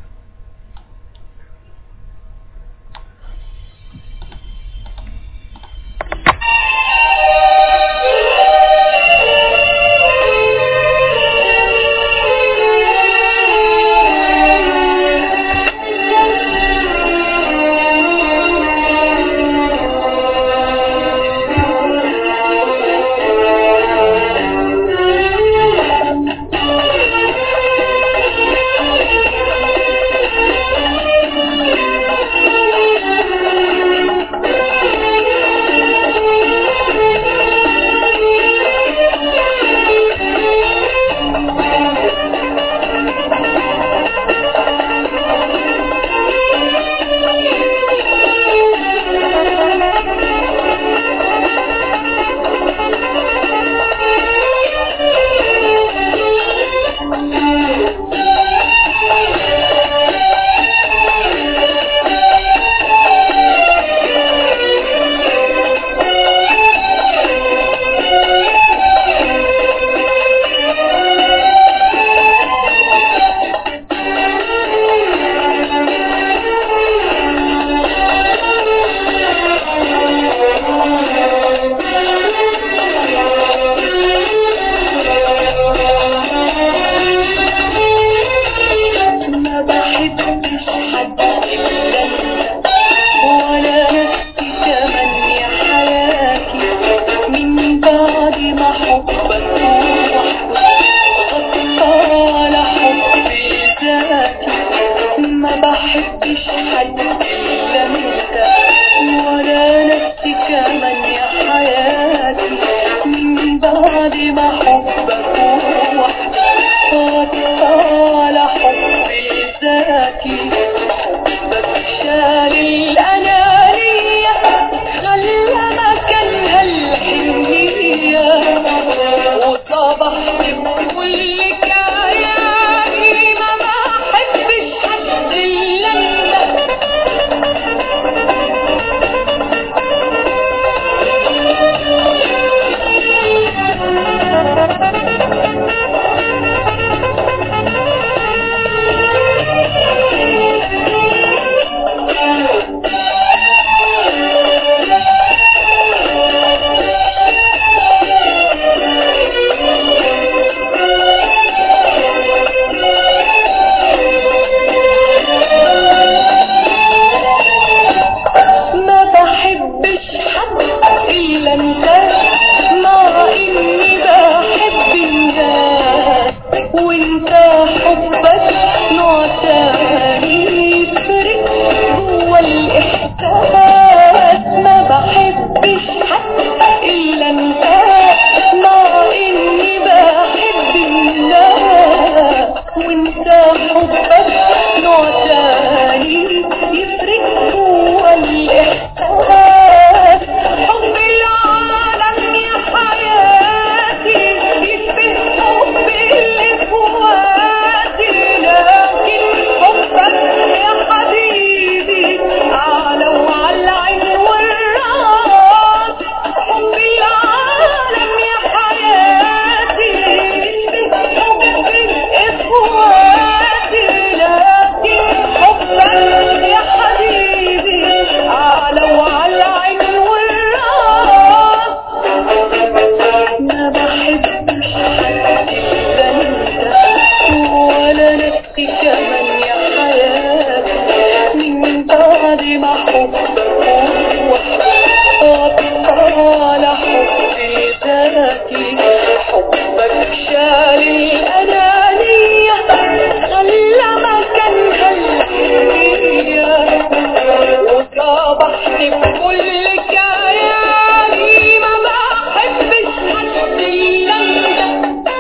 ما بحبش حد إلا انت ولا نفسي كمان يا حياتي من بعد ما حبك على حبي ذاتي ما بحبش حد إلا انت ولا نفسي كمان يا حياتي من بعد ما حبك على حبي ذاتي حبك شال الأنانية خلى مكانها الحنية وصبحت بكل كياني ما بحبش حد إلا انت ما حبك هو أطال حبي ذاتي حبك شال الأنانية خلى مكانها الحنية وصابحت بكل كياني ما بحبش حد إلا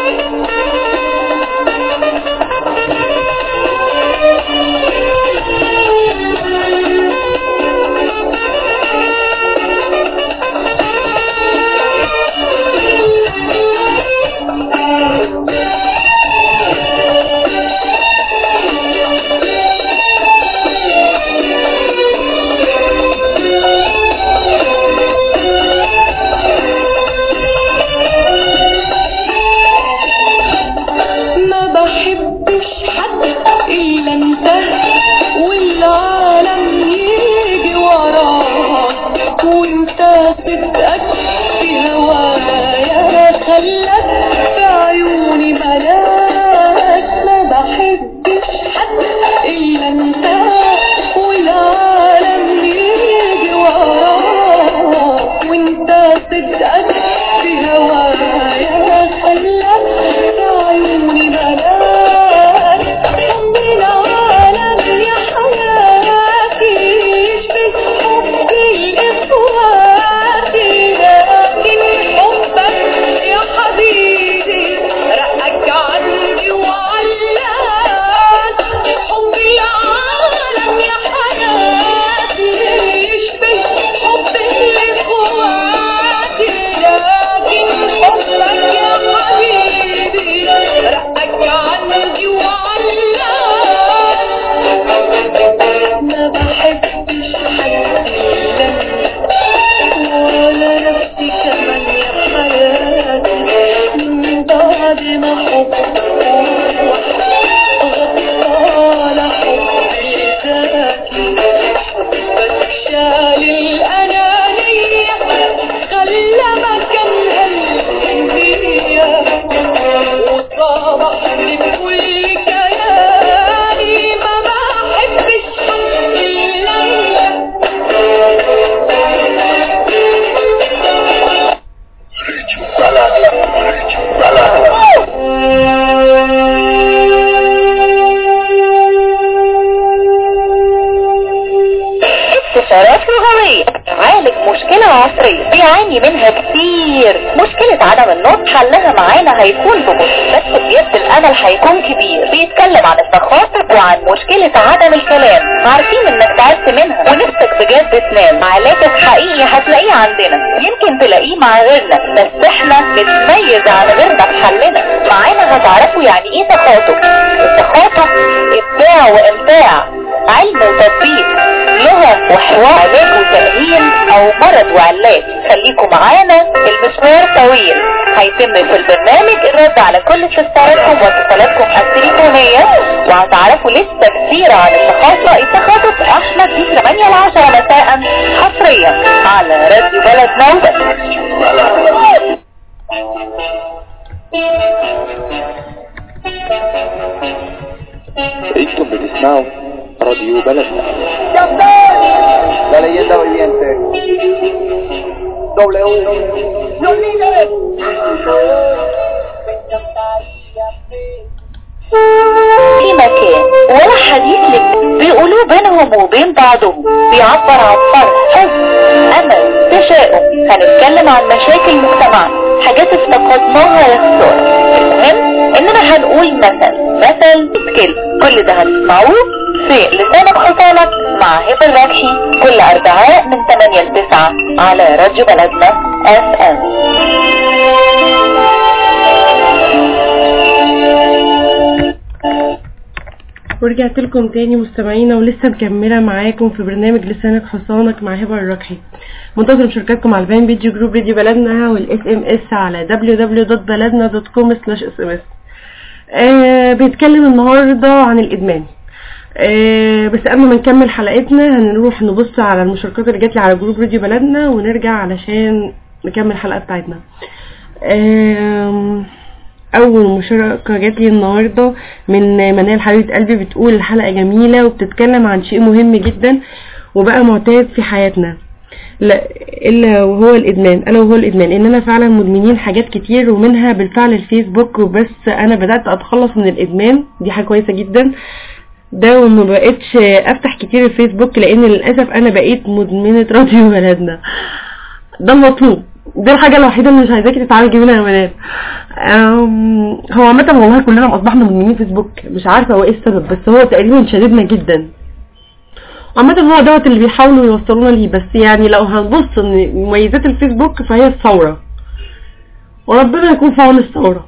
ما بحبش حد إلا انت والعالم يجي وراك وانت صدقك في هوايا خلك في عيوني ملاك ما بحبش حد إلا انت والعالم يجي وراك وانت صدقك في هوايا خلك في عيوني ملاك حب العالم يا حياتي يشبه حب الإخواتي لكن حبك يا حبيبي رقك عندي وعلاك حب العالم يا حياتي يشبه حب الإخواتي لكن حبك يا حبيبي رقك عندي وعلاك ما بحبش حد إلا انت ولا نفسي كمان يا حياتي من بعد ما حبك غطى على حبي ذاتي حبك شال الأنانية خلى مكانها الحنية وصابحني بكل كياني ما بحبش حد إلا استشارات لغوية عالج مشكلة عصرية بيعاني منها كتير مشكلة عدم النطق حلها معانا هيكون ببطء بس بجد الامل هيكون كبير بيتكلم عن التخاطب وعن مشكلة عدم الكلام عارفين انك تعبت منها ونفسك بجد تنام علاجك حقيقي هتلاقيه عندنا يمكن تلاقيه مع غيرنا بس احنا نتميز عن غيرنا في حلنا معانا هتعرفوا يعني ايه تخاطب التخاطب ابداع وامتاع علم وتطبيق لغة وحوار علاج وتأهيل او مرض وعلاج خليكم معانا المشوار طويل هيتم في البرنامج الرد على كل استفساراتكم واتصالاتكم التليفونية وهتعرفوا لسه كتير عن التخاطب التخاطب احمد في 8 ل 10 مساء حصريا على راديو بلد نوبة انتم بتسمعوا راديو بلدنا La leyenda viviente. W. Los líderes. في مكان ولا حديث لك بيقولوه بينهم وبين بعضهم بيعبر عن فرح حزن امل تشاؤم هنتكلم عن مشاكل مجتمعنا حاجات افتقدناها يا خسارة المهم اننا هنقول مثل مثل كلمة كل ده هتسمعوه في لسانك حصانك مع هبة الربحي كل اربعاء من 8 ل 9 على راديو بلدنا اف ام ورجعت لكم تاني مستمعينا ولسه مكملة معاكم في برنامج لسانك حصانك مع هبة الركحي منتظر مشاركاتكم على الفان بيجي جروب راديو بلدنا والاس ام اس على www.بلدنا.com sms آه بيتكلم النهاردة عن الادمان آه بس قبل ما نكمل حلقتنا هنروح نبص على المشاركات اللي جات لي على جروب راديو بلدنا ونرجع علشان نكمل الحلقة بتاعتنا آم، اول مشاركة جات لي النهاردة من منال حبيبة قلبي بتقول الحلقة جميلة وبتتكلم عن شيء مهم جدا وبقى معتاد في حياتنا لا الا وهو الادمان الا وهو الادمان اننا فعلا مدمنين حاجات كتير ومنها بالفعل الفيسبوك وبس انا بدات اتخلص من الادمان دي حاجه كويسه جدا ده وما بقتش افتح كتير الفيسبوك لان للاسف انا بقيت مدمنه راديو بلدنا ده المطلوب دي الحاجه الوحيده اللي مش عايزاكي تتعالجي منها يا منال أم، هو عامه والله كلنا اصبحنا مدمنين فيسبوك مش عارفه هو ايه السبب بس هو تقريبا شددنا جدا عامة هو دوت اللي بيحاولوا يوصلونا ليه بس يعني لو هنبص ان مميزات الفيسبوك فهي الثورة وربنا يكون في عون الثورة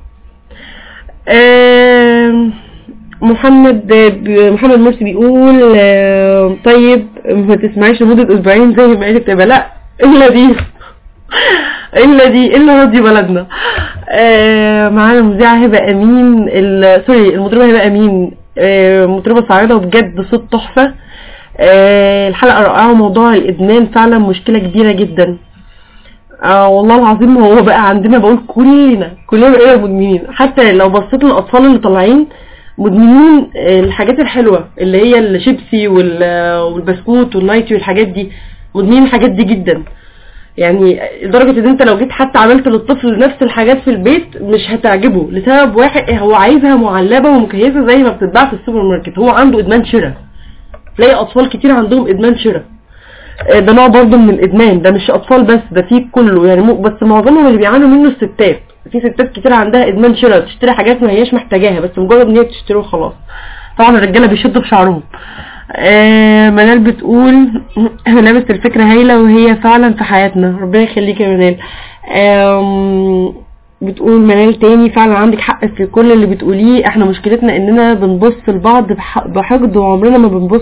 آم، محمد محمد مرسي بيقول آم، طيب ما تسمعيش لمدة اسبوعين زي ما قالت تبقى لا الا دي الا دي الا راديو بلدنا آه، معانا المذيعة هبة امين ال- سوري المطربة هبة امين آه، مطربة صاعدة وبجد صوت تحفة آه، الحلقة رائعة وموضوع الادمان فعلا مشكلة كبيرة جدا اه والله العظيم هو بقى عندنا بقول كلنا كلنا بقينا مدمنين حتى لو بصيت للاطفال اللي طالعين مدمنين آه، الحاجات الحلوة اللي هي الشيبسي وال- والبسكوت والنايتي والحاجات دي مدمنين الحاجات دي جدا يعني لدرجة ان انت لو جيت حتى عملت للطفل نفس الحاجات في البيت مش هتعجبه لسبب واحد هو عايزها معلبة ومكيفة زي ما بتتباع في السوبر ماركت هو عنده ادمان شراء تلاقي اطفال كتير عندهم ادمان شراء آه، ده نوع برضه من الادمان ده مش اطفال بس ده فيه كله يعني مو- بس معظمهم اللي بيعانوا منه الستات في ستات كتير عندها ادمان شراء تشتري حاجات ما هياش محتاجاها بس مجرد ان هي تشتري وخلاص طبعا الرجاله بيشدوا في شعرهم آه منال بتقول ملابس الفكرة هايلة وهي فعلا في حياتنا ربنا يخليك يا منال آم، بتقول منال تاني فعلا عندك حق في كل اللي بتقوليه احنا مشكلتنا اننا بنبص لبعض بح- بحقد وعمرنا ما بنبص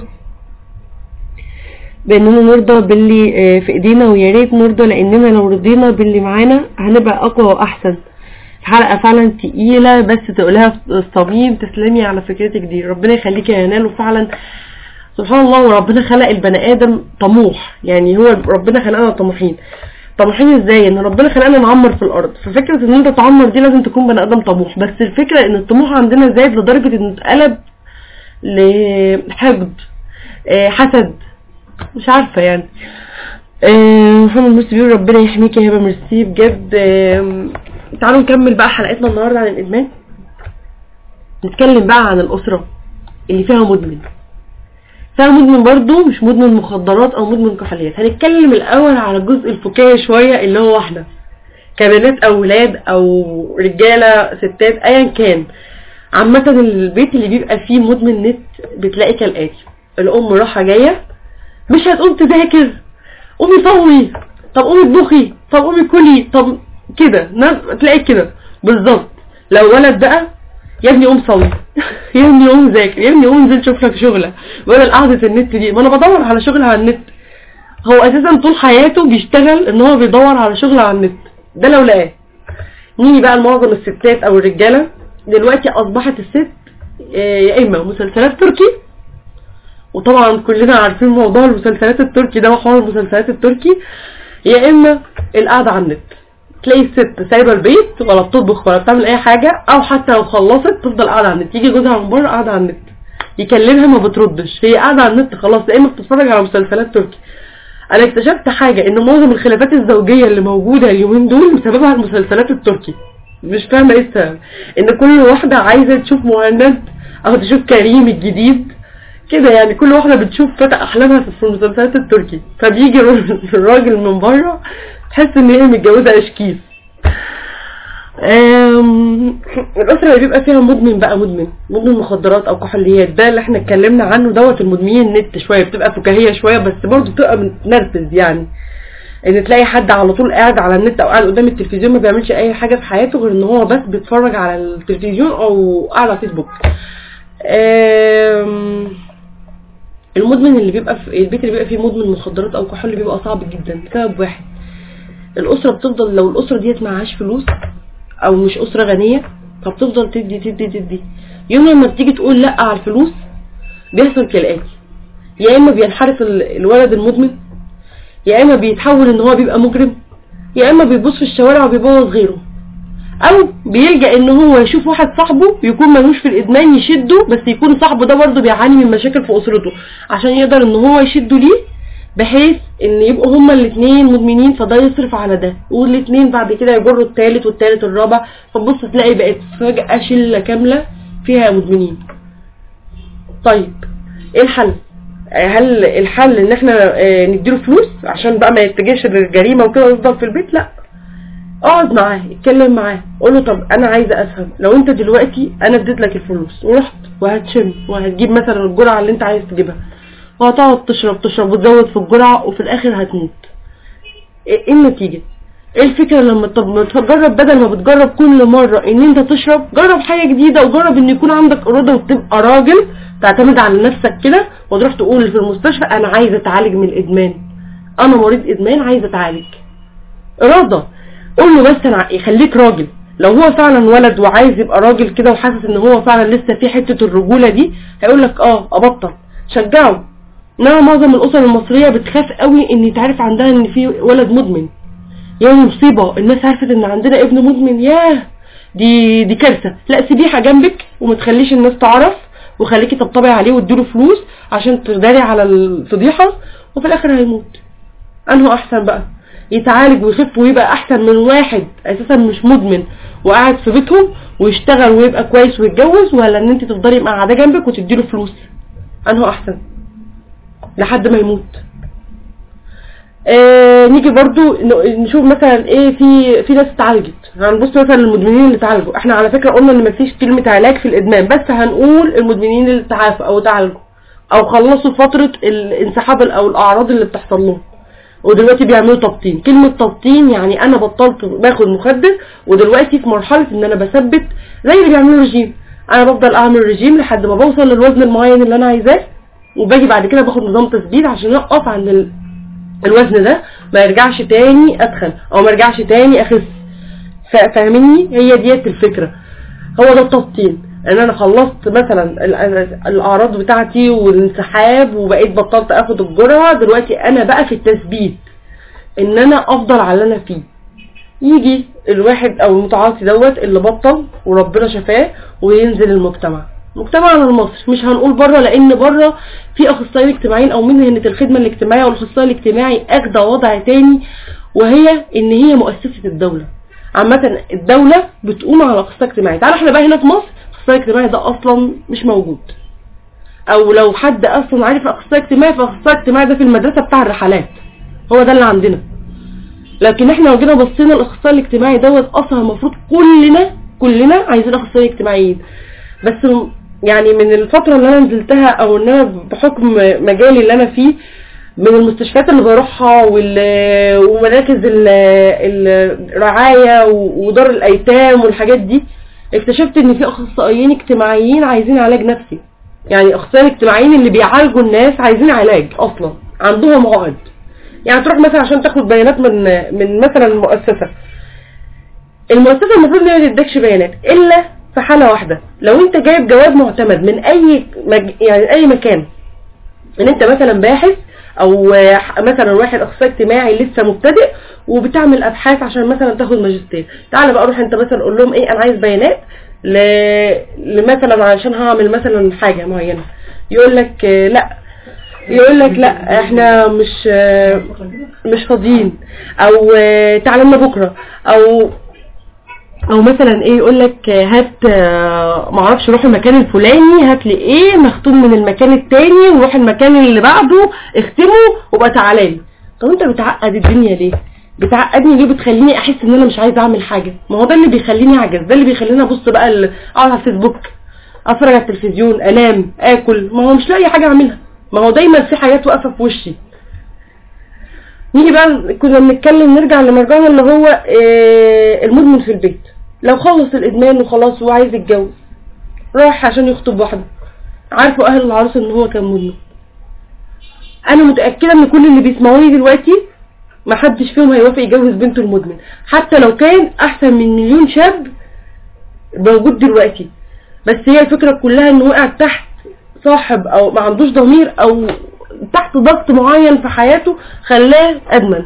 باننا نرضى باللي آه، في ايدينا ويا ريت نرضى لاننا لو رضينا باللي معانا هنبقى اقوى واحسن حلقة فعلا تقيلة بس تقولها في الصميم تسلمي على فكرتك دي ربنا يخليكي يا نال وفعلا سبحان الله وربنا خلق البني ادم طموح يعني هو ربنا خلقنا طموحين طموحين ازاي ان ربنا خلقنا نعمر في الارض ففكرة ان انت تعمر دي لازم تكون بني ادم طموح بس الفكرة ان الطموح عندنا زاد لدرجة انه اتقلب لحقد آه، حسد مش عارفة يعني آه، محمد مرسي بيقول ربنا يحميك يا هبة ميرسي بجد آه، تعالوا نكمل بقى حلقتنا النهاردة عن الإدمان نتكلم بقى عن الأسرة اللي فيها مدمن فيها مدمن برضو مش مدمن مخدرات أو مدمن كحوليات هنتكلم الأول على الجزء الفكاهي شوية اللي هو واحدة كبنات أو ولاد أو رجالة ستات أيا كان عامة البيت اللي بيبقى فيه مدمن نت بتلاقي كالآتي الأم راحة جاية مش هتقوم تذاكر قومي صوي طب قومي اطبخي طب قومي كلي طب كده نف- تلاقي كده بالظبط لو ولد بقى يا ابني قوم صوي يا ابني قوم ذاكر يا ابني قوم انزل شوف لك شغله ولا قعده النت دي ما انا بدور على شغل على النت هو اساسا طول حياته بيشتغل ان هو بيدور على شغل على النت ده لو لقاه نيجي بقى لمعظم الستات او الرجاله دلوقتي اصبحت الست آه، يا اما مسلسلات تركي وطبعا كلنا عارفين موضوع المسلسلات التركي ده وحوار المسلسلات التركي يا اما القعده على النت تلاقي الست سايبه البيت ولا بتطبخ ولا بتعمل اي حاجه او حتى لو خلصت تفضل قاعده على النت يجي جوزها من بره قاعده على النت يكلمها ما بتردش هي قاعده على النت خلاص يا اما بتتفرج على مسلسلات تركي انا اكتشفت حاجه ان معظم الخلافات الزوجيه اللي موجوده اليومين دول بسببها المسلسلات التركي مش فاهمه ايه السبب ان كل واحده عايزه تشوف مهند او تشوف كريم الجديد كده يعني كل واحدة بتشوف فتى أحلامها في المسلسلات التركي فبيجي الراجل من بره تحس إن هي متجوزة أشكيس أم، الأسرة اللي بيبقى فيها مدمن بقى مدمن مدمن مخدرات أو كحوليات ده اللي احنا اتكلمنا عنه دوت المدمنين النت شوية بتبقى فكاهية شوية بس برضه بتبقى متنرفز يعني ان تلاقي حد على طول قاعد على النت او قاعد قدام التلفزيون ما بيعملش اي حاجة في حياته غير ان هو بس بيتفرج على التلفزيون او قاعد على فيسبوك أم، المدمن اللي بيبقى في البيت اللي بيبقى فيه مدمن مخدرات او كحول بيبقى صعب جدا لسبب واحد الاسره بتفضل لو الاسره ديت معهاش فلوس او مش اسره غنيه فبتفضل تدي تدي تدي يوم لما بتيجي تقول لا على الفلوس بيحصل كالاتي يا اما بينحرف ال- الولد المدمن يا اما بيتحول ان هو بيبقى مجرم يا اما بيبص في الشوارع وبيبوظ غيره او بيلجأ ان هو يشوف واحد صاحبه يكون ملوش في الادمان يشده بس يكون صاحبه ده برضه بيعاني من مشاكل في اسرته عشان يقدر ان هو يشده ليه بحيث ان يبقوا هما الاثنين مدمنين فده يصرف على ده والاثنين بعد كده يجروا الثالث والثالث الرابع فتبص تلاقي بقت فجأة شلة كاملة فيها مدمنين طيب ايه الحل آه، هل الحل ان احنا آه، نديله فلوس عشان بقى ما يتجهش للجريمة وكده ويفضل في البيت لا اقعد معاه اتكلم معاه قول له طب انا عايزه افهم لو انت دلوقتي انا اديت لك الفلوس ورحت وهتشم وهتجيب مثلا الجرعه اللي انت عايز تجيبها وهتقعد تشرب تشرب وتزود في الجرعه وفي الاخر هتموت ايه إيه النتيجه ايه الفكره لما طب ما تجرب بدل ما بتجرب كل مره ان انت تشرب جرب حاجه جديده وجرب ان يكون عندك اراده وتبقى راجل تعتمد على نفسك كده وتروح تقول في المستشفى انا عايزه اتعالج من الادمان انا مريض ادمان عايزه اتعالج اراده قول له بس انا يخليك راجل لو هو فعلا ولد وعايز يبقى راجل كده وحاسس ان هو فعلا لسه في حته الرجوله دي هيقول لك اه ابطل شجعه انما معظم الاسر المصريه بتخاف قوي ان يتعرف عندها ان في ولد مدمن يا مصيبه الناس عرفت ان عندنا ابن مدمن ياه دي دي كارثه لا سيبيها جنبك وما تخليش الناس تعرف وخليكي تطبعي عليه واديله فلوس عشان تداري على الفضيحه وفي الاخر هيموت انه احسن بقى يتعالج ويخف ويبقى احسن من واحد اساسا مش مدمن وقاعد في بيتهم ويشتغل ويبقى كويس ويتجوز ولا ان انت تفضلي قاعده جنبك وتديله فلوس انه احسن لحد ما يموت آه نيجي برضو ن- نشوف مثلا ايه في في ناس اتعالجت هنبص مثلا المدمنين اللي اتعالجوا احنا على فكره قلنا ان مفيش كلمه علاج في الادمان بس هنقول المدمنين اللي تعافوا او اتعالجوا او خلصوا فتره الانسحاب او الاعراض اللي بتحصل لهم ودلوقتي بيعملوا تبطين كلمة تبطين يعني انا بطلت باخد مخدر ودلوقتي في مرحلة ان انا بثبت زي اللي بيعملوا رجيم انا بفضل اعمل رجيم لحد ما بوصل للوزن المعين اللي انا عايزاه وباجي بعد كده باخد نظام تثبيت عشان اقف عند ال... الوزن ده ما يرجعش تاني اتخن او ما يرجعش تاني اخس فا- فاهميني هي ديت الفكرة هو ده التبطين ان انا خلصت مثلا ال- الاعراض بتاعتي والانسحاب وبقيت بطلت اخد الجرعه دلوقتي انا بقى في التثبيت ان انا افضل على اللي انا فيه يجي الواحد او المتعاطي دوت اللي بطل وربنا شفاه وينزل المجتمع مجتمعنا المصري مش هنقول بره لان بره في اخصائيين اجتماعيين او مهنه الخدمه الاجتماعيه والاخصائي الاجتماعي اجدى وضع تاني وهي ان هي مؤسسه الدوله عامة الدولة بتقوم على اخصائي اجتماعي تعال احنا بقى هنا في مصر الاخصائي الاجتماعي ده اصلا مش موجود او لو حد اصلا عارف اخصائي اجتماعي فاخصائي اجتماعي ده في المدرسة بتاع الرحلات هو ده اللي عندنا لكن احنا لو جينا بصينا الاخصائي الاجتماعي دوت اصلا المفروض كلنا كلنا عايزين اخصائي اجتماعيين بس م- يعني من الفترة اللي انا نزلتها او ان انا بحكم مجالي اللي انا فيه من المستشفيات اللي بروحها وال- ومراكز ال- الرعاية و- ودار الايتام والحاجات دي اكتشفت ان في اخصائيين اجتماعيين عايزين علاج نفسي يعني اخصائيين اجتماعيين اللي بيعالجوا الناس عايزين علاج اصلا عندهم عقد يعني تروح مثلا عشان تاخد بيانات من من مثلا مؤسسة المؤسسة المفروض ان هي ما تديكش بيانات الا في حالة واحدة لو انت جايب جواب معتمد من اي مج... يعني اي مكان ان انت مثلا باحث او آه، مثلا واحد اخصائي اجتماعي لسه مبتدئ وبتعمل ابحاث عشان مثلا تاخد ماجستير تعال بقى روح انت مثلا قول لهم ايه انا عايز بيانات ل... لمثلا عشان هعمل مثلا حاجة معينة يقول لك آه، لا يقول لك لا احنا مش آه، مش فاضيين او آه، تعالى لنا بكره او او مثلا ايه يقول لك هات آه، معرفش روح المكان الفلاني هات لي ايه مختوم من المكان التاني وروح المكان اللي بعده اختمه وبقى تعالى لي طب انت بتعقد الدنيا ليه بتعقدني ليه بتخليني احس ان انا مش عايزه اعمل حاجه ما هو ده اللي بيخليني اعجز ده اللي بيخليني ابص بقى ال- اقعد على الفيسبوك اتفرج على التلفزيون انام اكل ما هو مش لاقي حاجه اعملها ما هو دايما في حاجات واقفه في وشي نيجي بقى كنا بنتكلم نرجع لمرجعنا اللي هو آه، المدمن في البيت لو خلص الادمان وخلاص وعايز يتجوز راح عشان يخطب واحده عارفوا اهل العروس ان هو كان مدمن انا متاكده ان كل اللي بيسمعوني دلوقتي ما حدش فيهم هيوافق يجوز بنته المدمن حتى لو كان احسن من مليون شاب موجود دلوقتي بس هي الفكره كلها انه وقع تحت صاحب او ما عندوش ضمير او تحت ضغط معين في حياته خلاه ادمن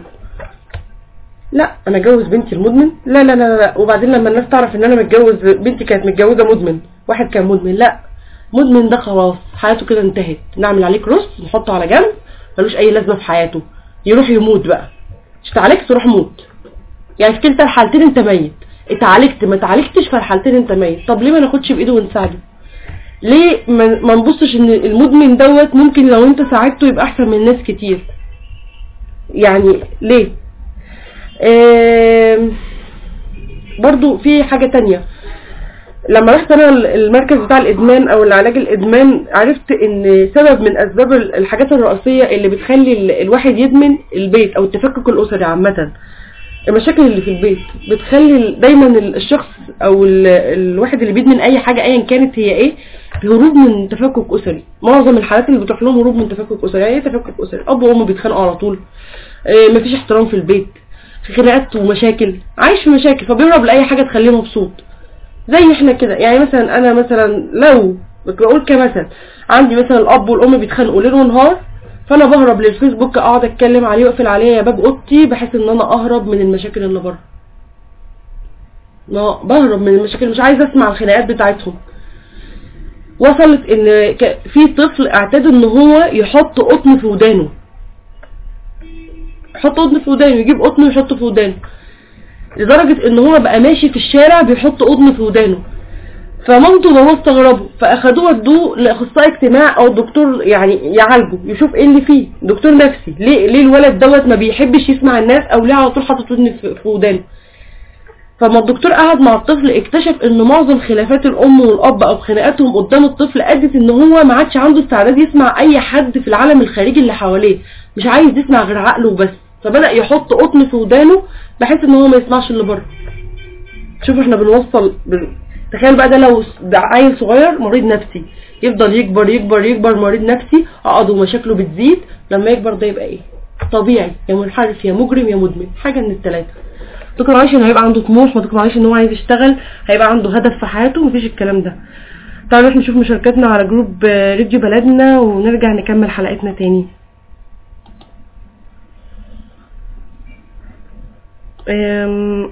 لا انا اتجوز بنتي المدمن لا لا لا لا وبعدين لما الناس تعرف ان انا متجوز بنتي كانت متجوزه مدمن واحد كان مدمن لا مدمن ده خلاص حياته كده انتهت نعمل عليه كروس نحطه على جنب ملوش اي لازمه في حياته يروح يموت بقى مش اتعالجت روح موت يعني في كلتا الحالتين انت ميت اتعالجت ما اتعالجتش في الحالتين انت ميت طب ليه ما ناخدش بايده ونساعده ليه ما ما نبصش ان المدمن دوت ممكن لو انت ساعدته يبقى احسن من ناس كتير يعني ليه آم، برضو في حاجة تانية لما رحت انا المركز بتاع الادمان او العلاج الادمان عرفت ان سبب من اسباب الحاجات الرئيسية اللي بتخلي ال- الواحد يدمن البيت او التفكك الاسري عامة المشاكل اللي في البيت بتخلي ال- دايما ال- الشخص او ال- الواحد اللي بيدمن اي حاجة ايا كانت هي ايه هروب من تفكك اسري معظم الحالات اللي بتروح لهم هروب من تفكك اسري يعني ايه تفكك اسري اب وام بيتخانقوا على طول آه، مفيش احترام في البيت في خناقات ومشاكل عايش في مشاكل فبيهرب لاي حاجه تخليه مبسوط زي احنا كده يعني مثلا انا مثلا لو بقول كمثل عندي مثلا الاب والام بيتخانقوا ليل ونهار فانا بهرب للفيسبوك اقعد اتكلم عليه واقفل عليه يا باب اوضتي بحيث ان انا اهرب من المشاكل اللي بره ما بهرب من المشاكل مش عايزه اسمع الخناقات بتاعتهم وصلت ان ك- في طفل اعتاد ان هو يحط قطن في ودانه يحط قطن في ودانه يجيب قطن ويحطه في ودانه لدرجة ان هو بقى ماشي في الشارع بيحط قطن في ودانه فمامته وباباه استغربوا فاخدوه ودوه لاخصائي اجتماع او دكتور يعني يعالجه يشوف ايه اللي فيه دكتور نفسي ليه ليه الولد دوت ما بيحبش يسمع الناس او ليه على طول حاطط ودن في في ودانه فما الدكتور قعد مع الطفل اكتشف ان معظم خلافات الام والاب او خناقاتهم قدام الطفل ادت ان هو ما عادش عنده استعداد يسمع اي حد في العالم الخارجي اللي حواليه مش عايز يسمع غير عقله وبس فبدأ يحط قطن في ودانه بحيث ان هو ما يسمعش اللي بره شوف احنا بنوصل بن... تخيل بقى ده لو س- ده عيل صغير مريض نفسي يفضل يكبر يكبر يكبر مريض نفسي عقده ومشاكله بتزيد لما يكبر ده يبقى ايه طبيعي يا منحرف يا مجرم يا مدمن حاجه من الثلاثه ما تقنعيش انه هيبقى عنده طموح ما تقنعيش ان هو عايز يشتغل هيبقى عنده هدف في حياته مفيش الكلام ده تعالوا نروح نشوف مشاركاتنا على جروب آه، راديو بلدنا ونرجع نكمل حلقتنا تاني أم،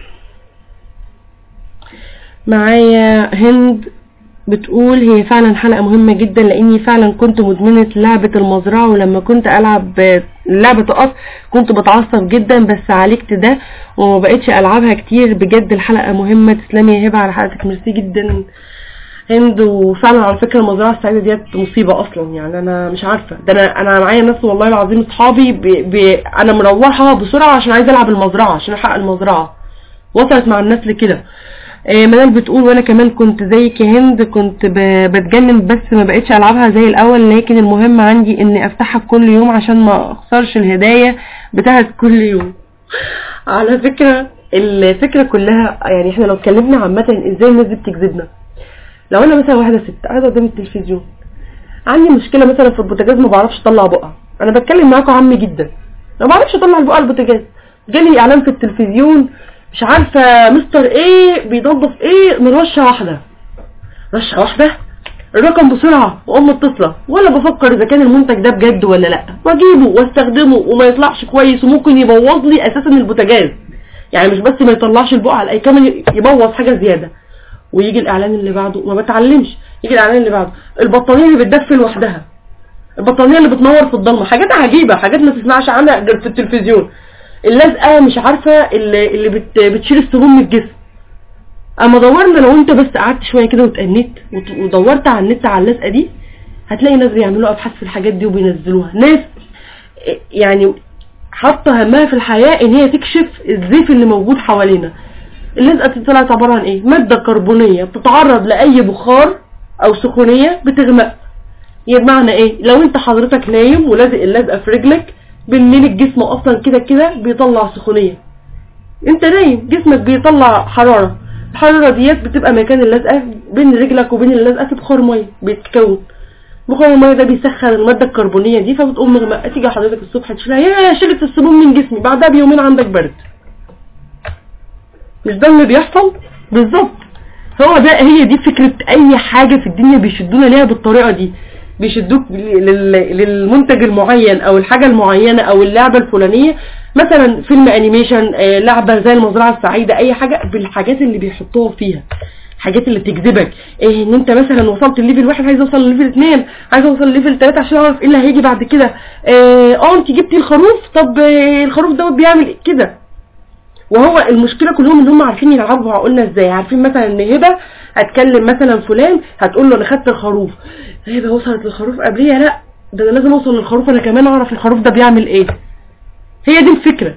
معايا هند بتقول هي فعلا حلقة مهمة جدا لاني فعلا كنت مدمنة لعبة المزرعة ولما كنت العب لعبة تقف كنت بتعصب جدا بس عالجت ده وما بقتش العبها كتير بجد الحلقة مهمة تسلمي يا هبة على حلقتك ميرسي جدا هند وفعلا على فكرة المزرعة السعيدة ديت مصيبة اصلا يعني انا مش عارفة ده انا انا معايا ناس والله العظيم اصحابي بي بي انا مروحة بسرعة عشان عايزة العب المزرعة عشان احقق المزرعة وصلت مع الناس لكده آه، منال بتقول وانا كمان كنت زيك يا هند كنت ب- بتجنن بس ما بقتش العبها زي الاول لكن المهم عندي اني افتحها كل يوم عشان ما اخسرش الهدايا بتاعت كل يوم على فكرة الفكرة كلها يعني احنا لو اتكلمنا عامة ازاي الناس دي بتجذبنا لو انا مثلا واحدة ست قاعدة قدام التلفزيون عندي مشكلة مثلا في البوتاجاز ما بعرفش اطلع بقى انا بتكلم معاكم عامي جدا ما بعرفش اطلع البقى البوتاجاز جالي اعلان في التلفزيون مش عارفة مستر ايه بينظف ايه من رشة واحدة رشة واحدة الرقم بسرعة وام اتصلة ولا بفكر اذا كان المنتج ده بجد ولا لا واجيبه واستخدمه وما يطلعش كويس وممكن يبوظ لي اساسا البوتاجاز يعني مش بس ما يطلعش البقعة لا كمان يبوظ حاجة زيادة ويجي الاعلان اللي بعده ما بتعلمش يجي الاعلان اللي بعده البطانية اللي بتدفي لوحدها البطانية اللي بتنور في الضلمة حاجات عجيبة حاجات ما تسمعش عنها غير في التلفزيون اللزقة مش عارفة اللي, اللي بت بتشيل السموم من الجسم اما دورنا لو انت بس قعدت شوية كده واتأنيت وت- ودورت على النت على اللزقة دي هتلاقي ناس بيعملوا ابحاث في الحاجات دي وبينزلوها ناس يعني حاطة همها في الحياة ان هي تكشف الزيف اللي موجود حوالينا اللزقة دي طلعت عبارة عن ايه مادة كربونية بتتعرض لأي بخار او سخونية بتغمق يعني بمعنى ايه لو انت حضرتك نايم ولازق اللزقة في رجلك بالليل الجسم اصلا كده كده بيطلع سخونية انت نايم جسمك بيطلع حرارة الحرارة ديت بتبقى مكان اللزقة بين رجلك وبين اللزقة في بخار مية بيتكون بخار المية ده بيسخن المادة الكربونية دي فبتقوم مغمقة تيجي حضرتك الصبح تشيلها يا شلت السموم من جسمي بعدها بيومين عندك برد مش ده اللي بيحصل بالظبط هو ده هي دي فكرة اي حاجة في الدنيا بيشدونا ليها بالطريقة دي بيشدوك لل- للمنتج المعين او الحاجة المعينة او اللعبة الفلانية مثلا فيلم انيميشن آه، لعبة زي المزرعة السعيدة اي حاجة بالحاجات اللي بيحطوها فيها الحاجات اللي تجذبك ايه ان انت مثلا وصلت الليفل واحد عايز اوصل لليفل اتنين عايز اوصل لليفل تلاتة عشان اعرف ايه اللي هيجي بعد كده اه آه، انت جبتي الخروف طب آه، الخروف دوت بيعمل إيه؟ كده وهو المشكله كلهم ان هم عارفين يلعبوا عقولنا ازاي عارفين مثلا ان هبه هتكلم مثلا فلان هتقول له انا خدت الخروف هبه وصلت للخروف قبليه لا ده انا لازم اوصل للخروف انا كمان اعرف الخروف ده بيعمل ايه هي دي الفكره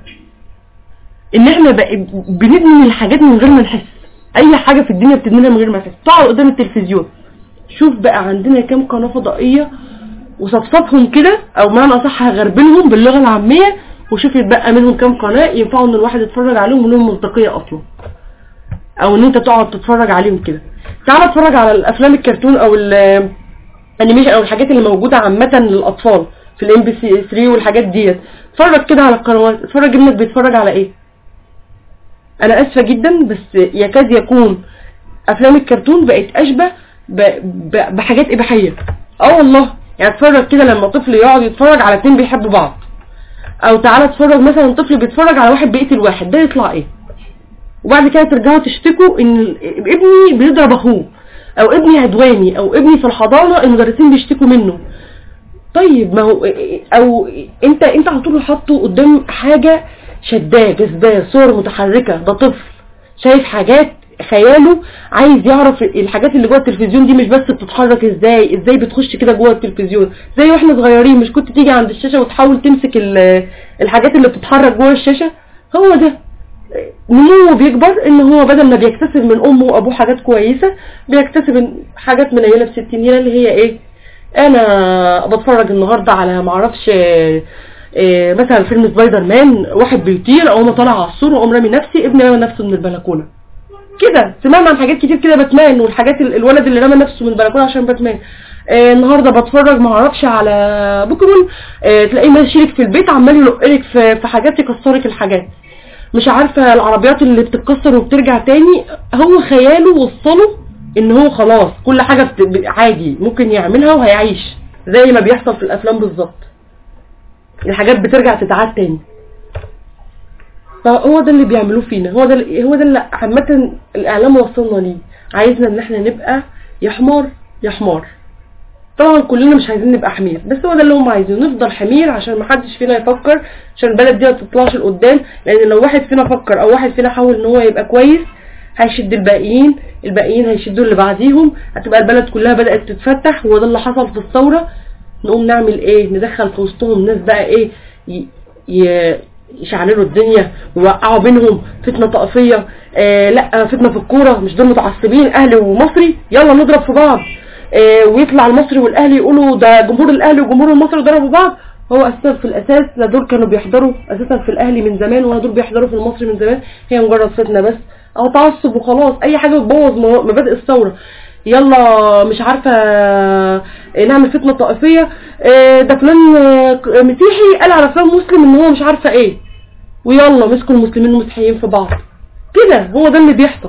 ان احنا بق- بنبني الحاجات من غير ما نحس اي حاجه في الدنيا بتبنيها من غير ما نحس تقعد قدام التلفزيون شوف بقى عندنا كام قناه فضائيه وصفصفهم كده او معنى اصح غربلهم باللغه العاميه وشوف يتبقى منهم كام قناه ينفعوا ان الواحد يتفرج عليهم ولهم منطقيه اصلا او ان انت تقعد تتفرج عليهم كده تعال اتفرج على الافلام الكرتون او الانيميشن او الحاجات اللي موجوده عامه للاطفال في الام بي سي 3 والحاجات ديت اتفرج كده على القنوات اتفرج ابنك بيتفرج على ايه انا اسفه جدا بس يكاد يكون افلام الكرتون بقت اشبه ب... ب... بحاجات اباحيه اه والله يعني اتفرج كده لما طفل يقعد يتفرج على اتنين بيحبوا بعض او تعالى اتفرج مثلا طفل بيتفرج على واحد بيقتل واحد ده يطلع ايه وبعد كده ترجعوا تشتكوا ان ال- ابني بيضرب اخوه او ابني عدواني او ابني في الحضانه المدرسين بيشتكوا منه طيب ما هو او انت انت على طول حاطه قدام حاجه شداه جذباه صور متحركه ده طفل شايف حاجات خياله عايز يعرف الحاجات اللي جوه التلفزيون دي مش بس بتتحرك ازاي ازاي بتخش كده جوه التلفزيون زي واحنا صغيرين مش كنت تيجي عند الشاشه وتحاول تمسك ال- الحاجات اللي بتتحرك جوه الشاشه هو ده نموه بيكبر ان هو بدل ما بيكتسب من امه وابوه حاجات كويسه بيكتسب حاجات منيله بستينيره اللي هي ايه انا بتفرج النهارده على معرفش آه، آه، مثلا فيلم سبايدر مان واحد بيطير اقوم طالع على السور واقوم رامي نفسي ابني رمى نفسه من البلكونه كده سمعنا عن حاجات كتير كده باتمان والحاجات ال- الولد اللي رمى نفسه من البلكونه عشان باتمان آه النهارده بتفرج ما اعرفش على بوكيمون آه تلاقيه ماشيلك في البيت عمال يلقلك في في حاجات يكسرك الحاجات مش عارفه العربيات اللي بتتكسر وبترجع تاني هو خياله وصله ان هو خلاص كل حاجه بت... ب- عادي ممكن يعملها وهيعيش زي ما بيحصل في الافلام بالظبط الحاجات بترجع تتعاد تاني فهو ده اللي بيعملوه فينا هو ده اللي- هو ده اللي عامه الاعلام وصلنا ليه عايزنا ان احنا نبقى يا حمار يا حمار طبعا كلنا مش عايزين نبقى حمير بس هو ده اللي هم عايزينه نفضل حمير عشان محدش فينا يفكر عشان البلد دي ما تطلعش لقدام لان لو واحد فينا فكر او واحد فينا حاول ان هو يبقى كويس هيشد الباقيين الباقيين هيشدوا اللي بعديهم هتبقى البلد كلها بدأت تتفتح وهو ده اللي حصل في الثورة نقوم نعمل ايه ندخل في وسطهم ناس بقى ايه ي... ي... يشعللوا الدنيا ويوقعوا بينهم فتنة طائفية آه لا فتنة في الكورة مش دول متعصبين اهلي ومصري يلا نضرب في بعض آه ويطلع المصري والاهلي يقولوا ده جمهور الاهلي وجمهور المصري ضربوا بعض هو اساسا في الاساس لا دول كانوا بيحضروا اساسا في الاهلي من زمان ولا دول بيحضروا في المصري من زمان هي مجرد فتنة بس او تعصب وخلاص اي حاجة بتبوظ مو- مبادئ الثورة يلا مش عارفة آه، نعمل فتنة طائفية آه، ده فلان آه، مسيحي قال على فلان مسلم ان هو مش عارفة ايه ويلا مسكوا المسلمين والمسيحيين في بعض كده هو ده اللي بيحصل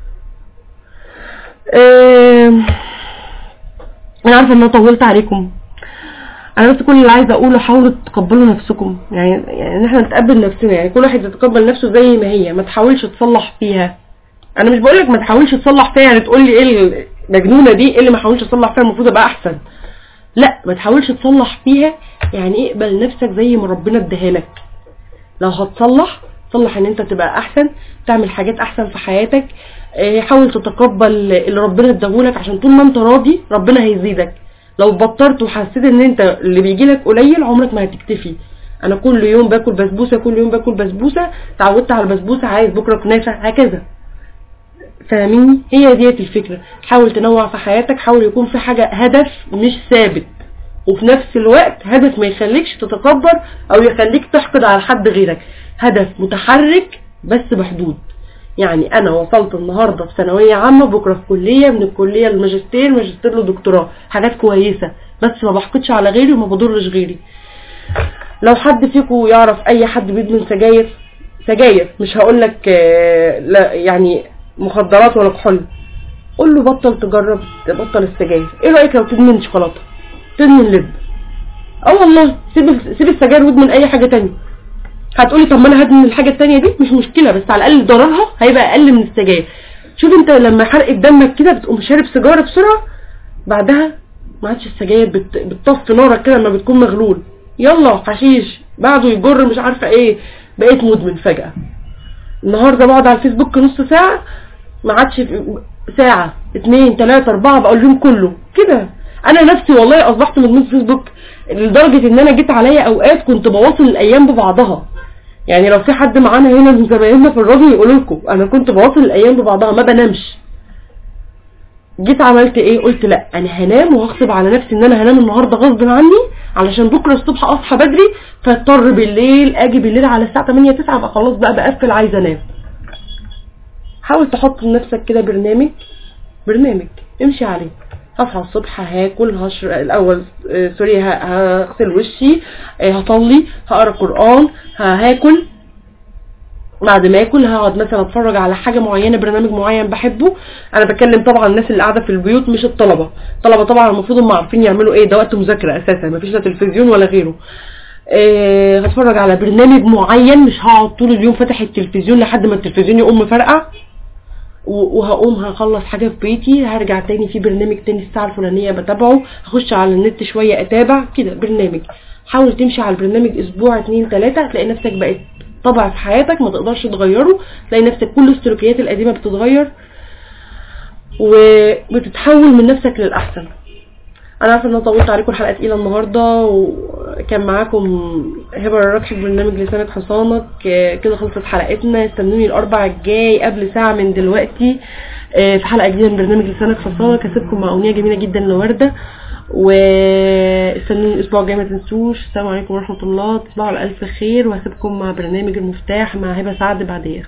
آم، انا عارفه ان انا طولت عليكم انا بس كل اللي عايزه اقوله حاولوا تتقبلوا نفسكم يعني يعني ان احنا نتقبل نفسنا يعني كل واحد يتقبل نفسه زي ما هي ما تحاولش تصلح فيها انا مش بقولك ما تحاولش تصلح فيها يعني تقول لي ايه المجنونه دي ايه اللي ما حاولش اصلح فيها المفروض ابقى احسن لا ما تحاولش تصلح فيها يعني اقبل نفسك زي ما ربنا اداها لك لو هتصلح صلح ان انت تبقى احسن تعمل حاجات احسن في حياتك اه، حاول تتقبل اللي ربنا اداهولك عشان طول ما انت راضي ربنا هيزيدك لو بطرت وحسيت ان انت اللي بيجيلك قليل عمرك ما هتكتفي انا كل يوم باكل بسبوسه كل يوم باكل بسبوسه اتعودت على البسبوسه عايز بكره كنافه هكذا فاهميني هي ديت الفكره حاول تنوع في حياتك حاول يكون في حاجه هدف مش ثابت وفي نفس الوقت هدف ما يخليكش تتكبر او يخليك تحقد على حد غيرك هدف متحرك بس بحدود يعني انا وصلت النهارده في ثانويه عامه بكره في كليه من الكليه الماجستير ماجستير لدكتوراه حاجات كويسه بس ما بحقدش على غيري وما بضرش غيري لو حد فيكم يعرف اي حد بيدمن سجاير سجاير مش هقول لك لا يعني مخدرات ولا كحول قول له بطل تجرب تبطل السجاير ايه رايك لو تدمن شوكولاته تدمن لب اه والله سيب ال- سيب السجاير وادمن اي حاجه تانية هتقولي طب ما انا هدمن الحاجه التانية دي مش مشكله بس على الاقل ضررها هيبقى اقل من السجاير شوف انت لما حرقة دمك كده بتقوم شارب سيجاره بسرعه بعدها ما عادش السجاير بت... بتطفي نارك كده لما بتكون مغلول يلا حشيش بعده يجر مش عارفه ايه بقيت مدمن فجاه النهارده بقعد على الفيسبوك نص ساعه ما عادش ساعه اتنين تلاته اربعه بقول لهم كله كده انا نفسي والله اصبحت مدمن فيسبوك لدرجه ان انا جيت عليا اوقات كنت بواصل الايام ببعضها يعني لو في حد معانا هنا من زمايلنا في الراديو يقول لكم انا كنت بواصل الايام ببعضها ما بنامش جيت عملت ايه قلت لا انا هنام وهغصب على نفسي ان انا هنام النهارده غصب عني علشان بكره الصبح اصحى بدري فاضطر بالليل اجي بالليل على الساعه 8 9 ابقى خلاص بقى بقفل عايزه انام حاول تحط لنفسك كده برنامج برنامج امشي عليه هصحى الصبح هاكل هشر الاول آه، سوري ه- هغسل وشي آه، هصلي هقرا قران ه- هاكل بعد ما اكل هقعد مثلا اتفرج على حاجه معينه برنامج معين بحبه انا بكلم طبعا الناس اللي قاعده في البيوت مش الطلبه الطلبه طبعا المفروض هم عارفين يعملوا ايه ده وقت مذاكره اساسا مفيش لا تلفزيون ولا غيره إيه هتفرج على برنامج معين مش هقعد طول اليوم فاتح التلفزيون لحد ما التلفزيون يقوم مفرقع و- وهقوم هخلص حاجة في بيتي هرجع تاني في برنامج تاني الساعة الفلانية بتابعه هخش على النت شوية اتابع كده برنامج حاول تمشي على البرنامج اسبوع اتنين تلاتة هتلاقي نفسك بقت طبع في حياتك ما تقدرش تغيره تلاقي نفسك كل السلوكيات القديمة بتتغير وبتتحول من نفسك للأحسن انا عارفه ان انا طولت عليكم الحلقه تقيله النهارده وكان معاكم هبه الربح في برنامج لسانة حصانك آه، كده خلصت حلقتنا استنوني الاربع الجاي قبل ساعه من دلوقتي آه، في حلقه جديده من برنامج لسانة حصانك هسيبكم مع اغنيه جميله جدا لورده واستنوني الاسبوع الجاي ما تنسوش السلام عليكم ورحمه الله تصبحوا على الف خير وهسيبكم مع برنامج المفتاح مع هبه سعد بعديه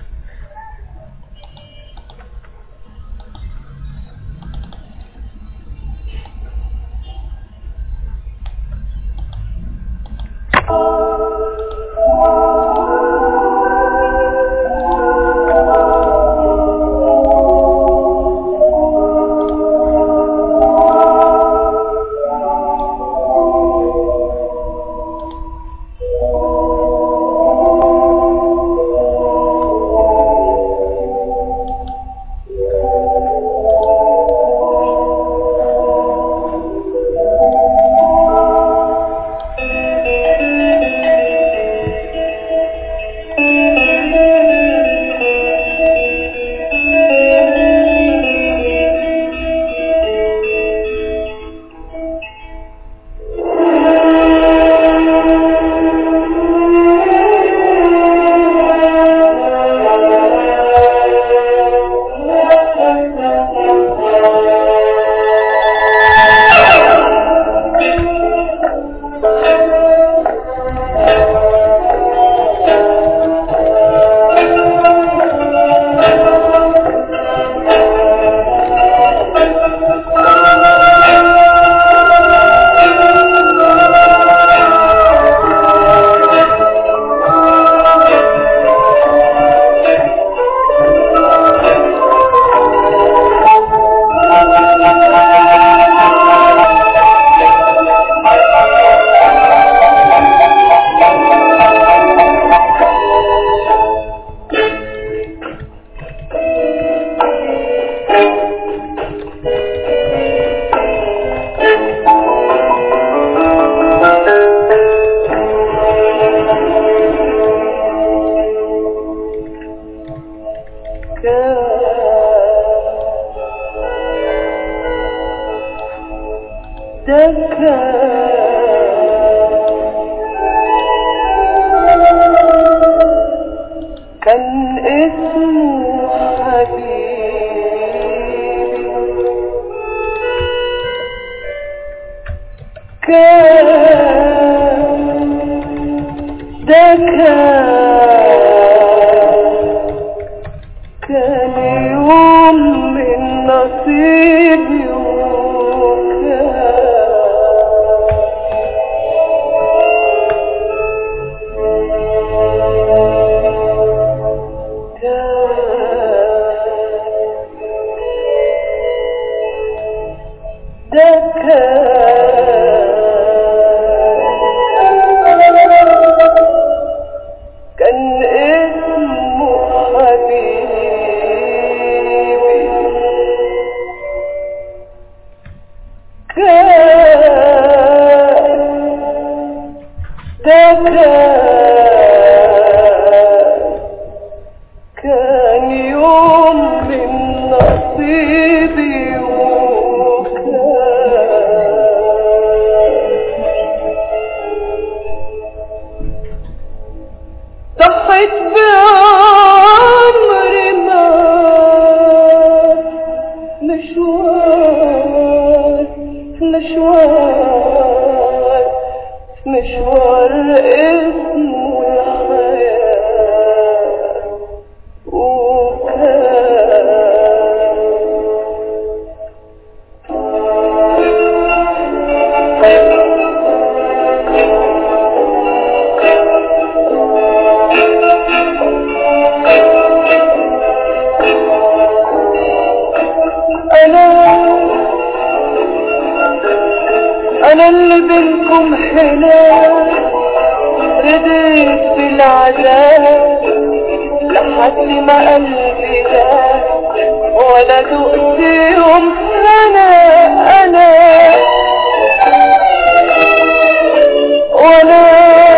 كان اسمه حبيبي كان ده كان كان يوم من نصيبي وكان ده كان كان كان يوم من نصيبي وكان ضحيت بعمري ما مشوار مشوار مشوار اسمه الحياة أنا أنا اللي بينكم هنا رديت بالعذاب لحد ما قلبي داب ولا دقت يوم أنا أنا ولا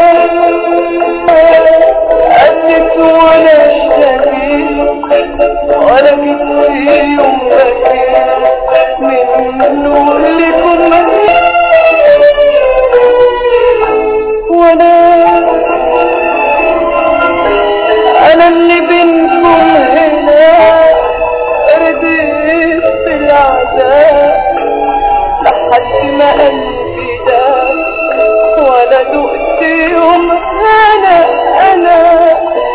أدت ولا اشتكيت ولا جيت في يوم بكيت منه لكم وانا انا اللي بينكم هنا رديت في العذاب لحد ما قلبي داب ولا دقت يوم انا انا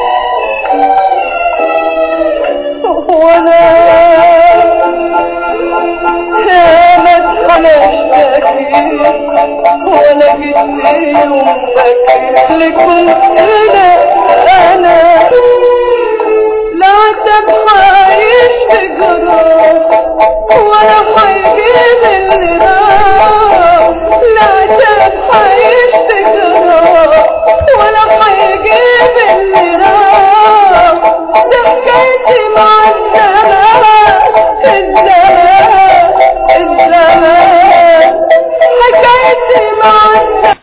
وانا كانت انا اشتكي وانا جيت يوم بكي لكم هنا انا لا تبخيش تجرى ولا حيجيب اللي راح لا تبخيش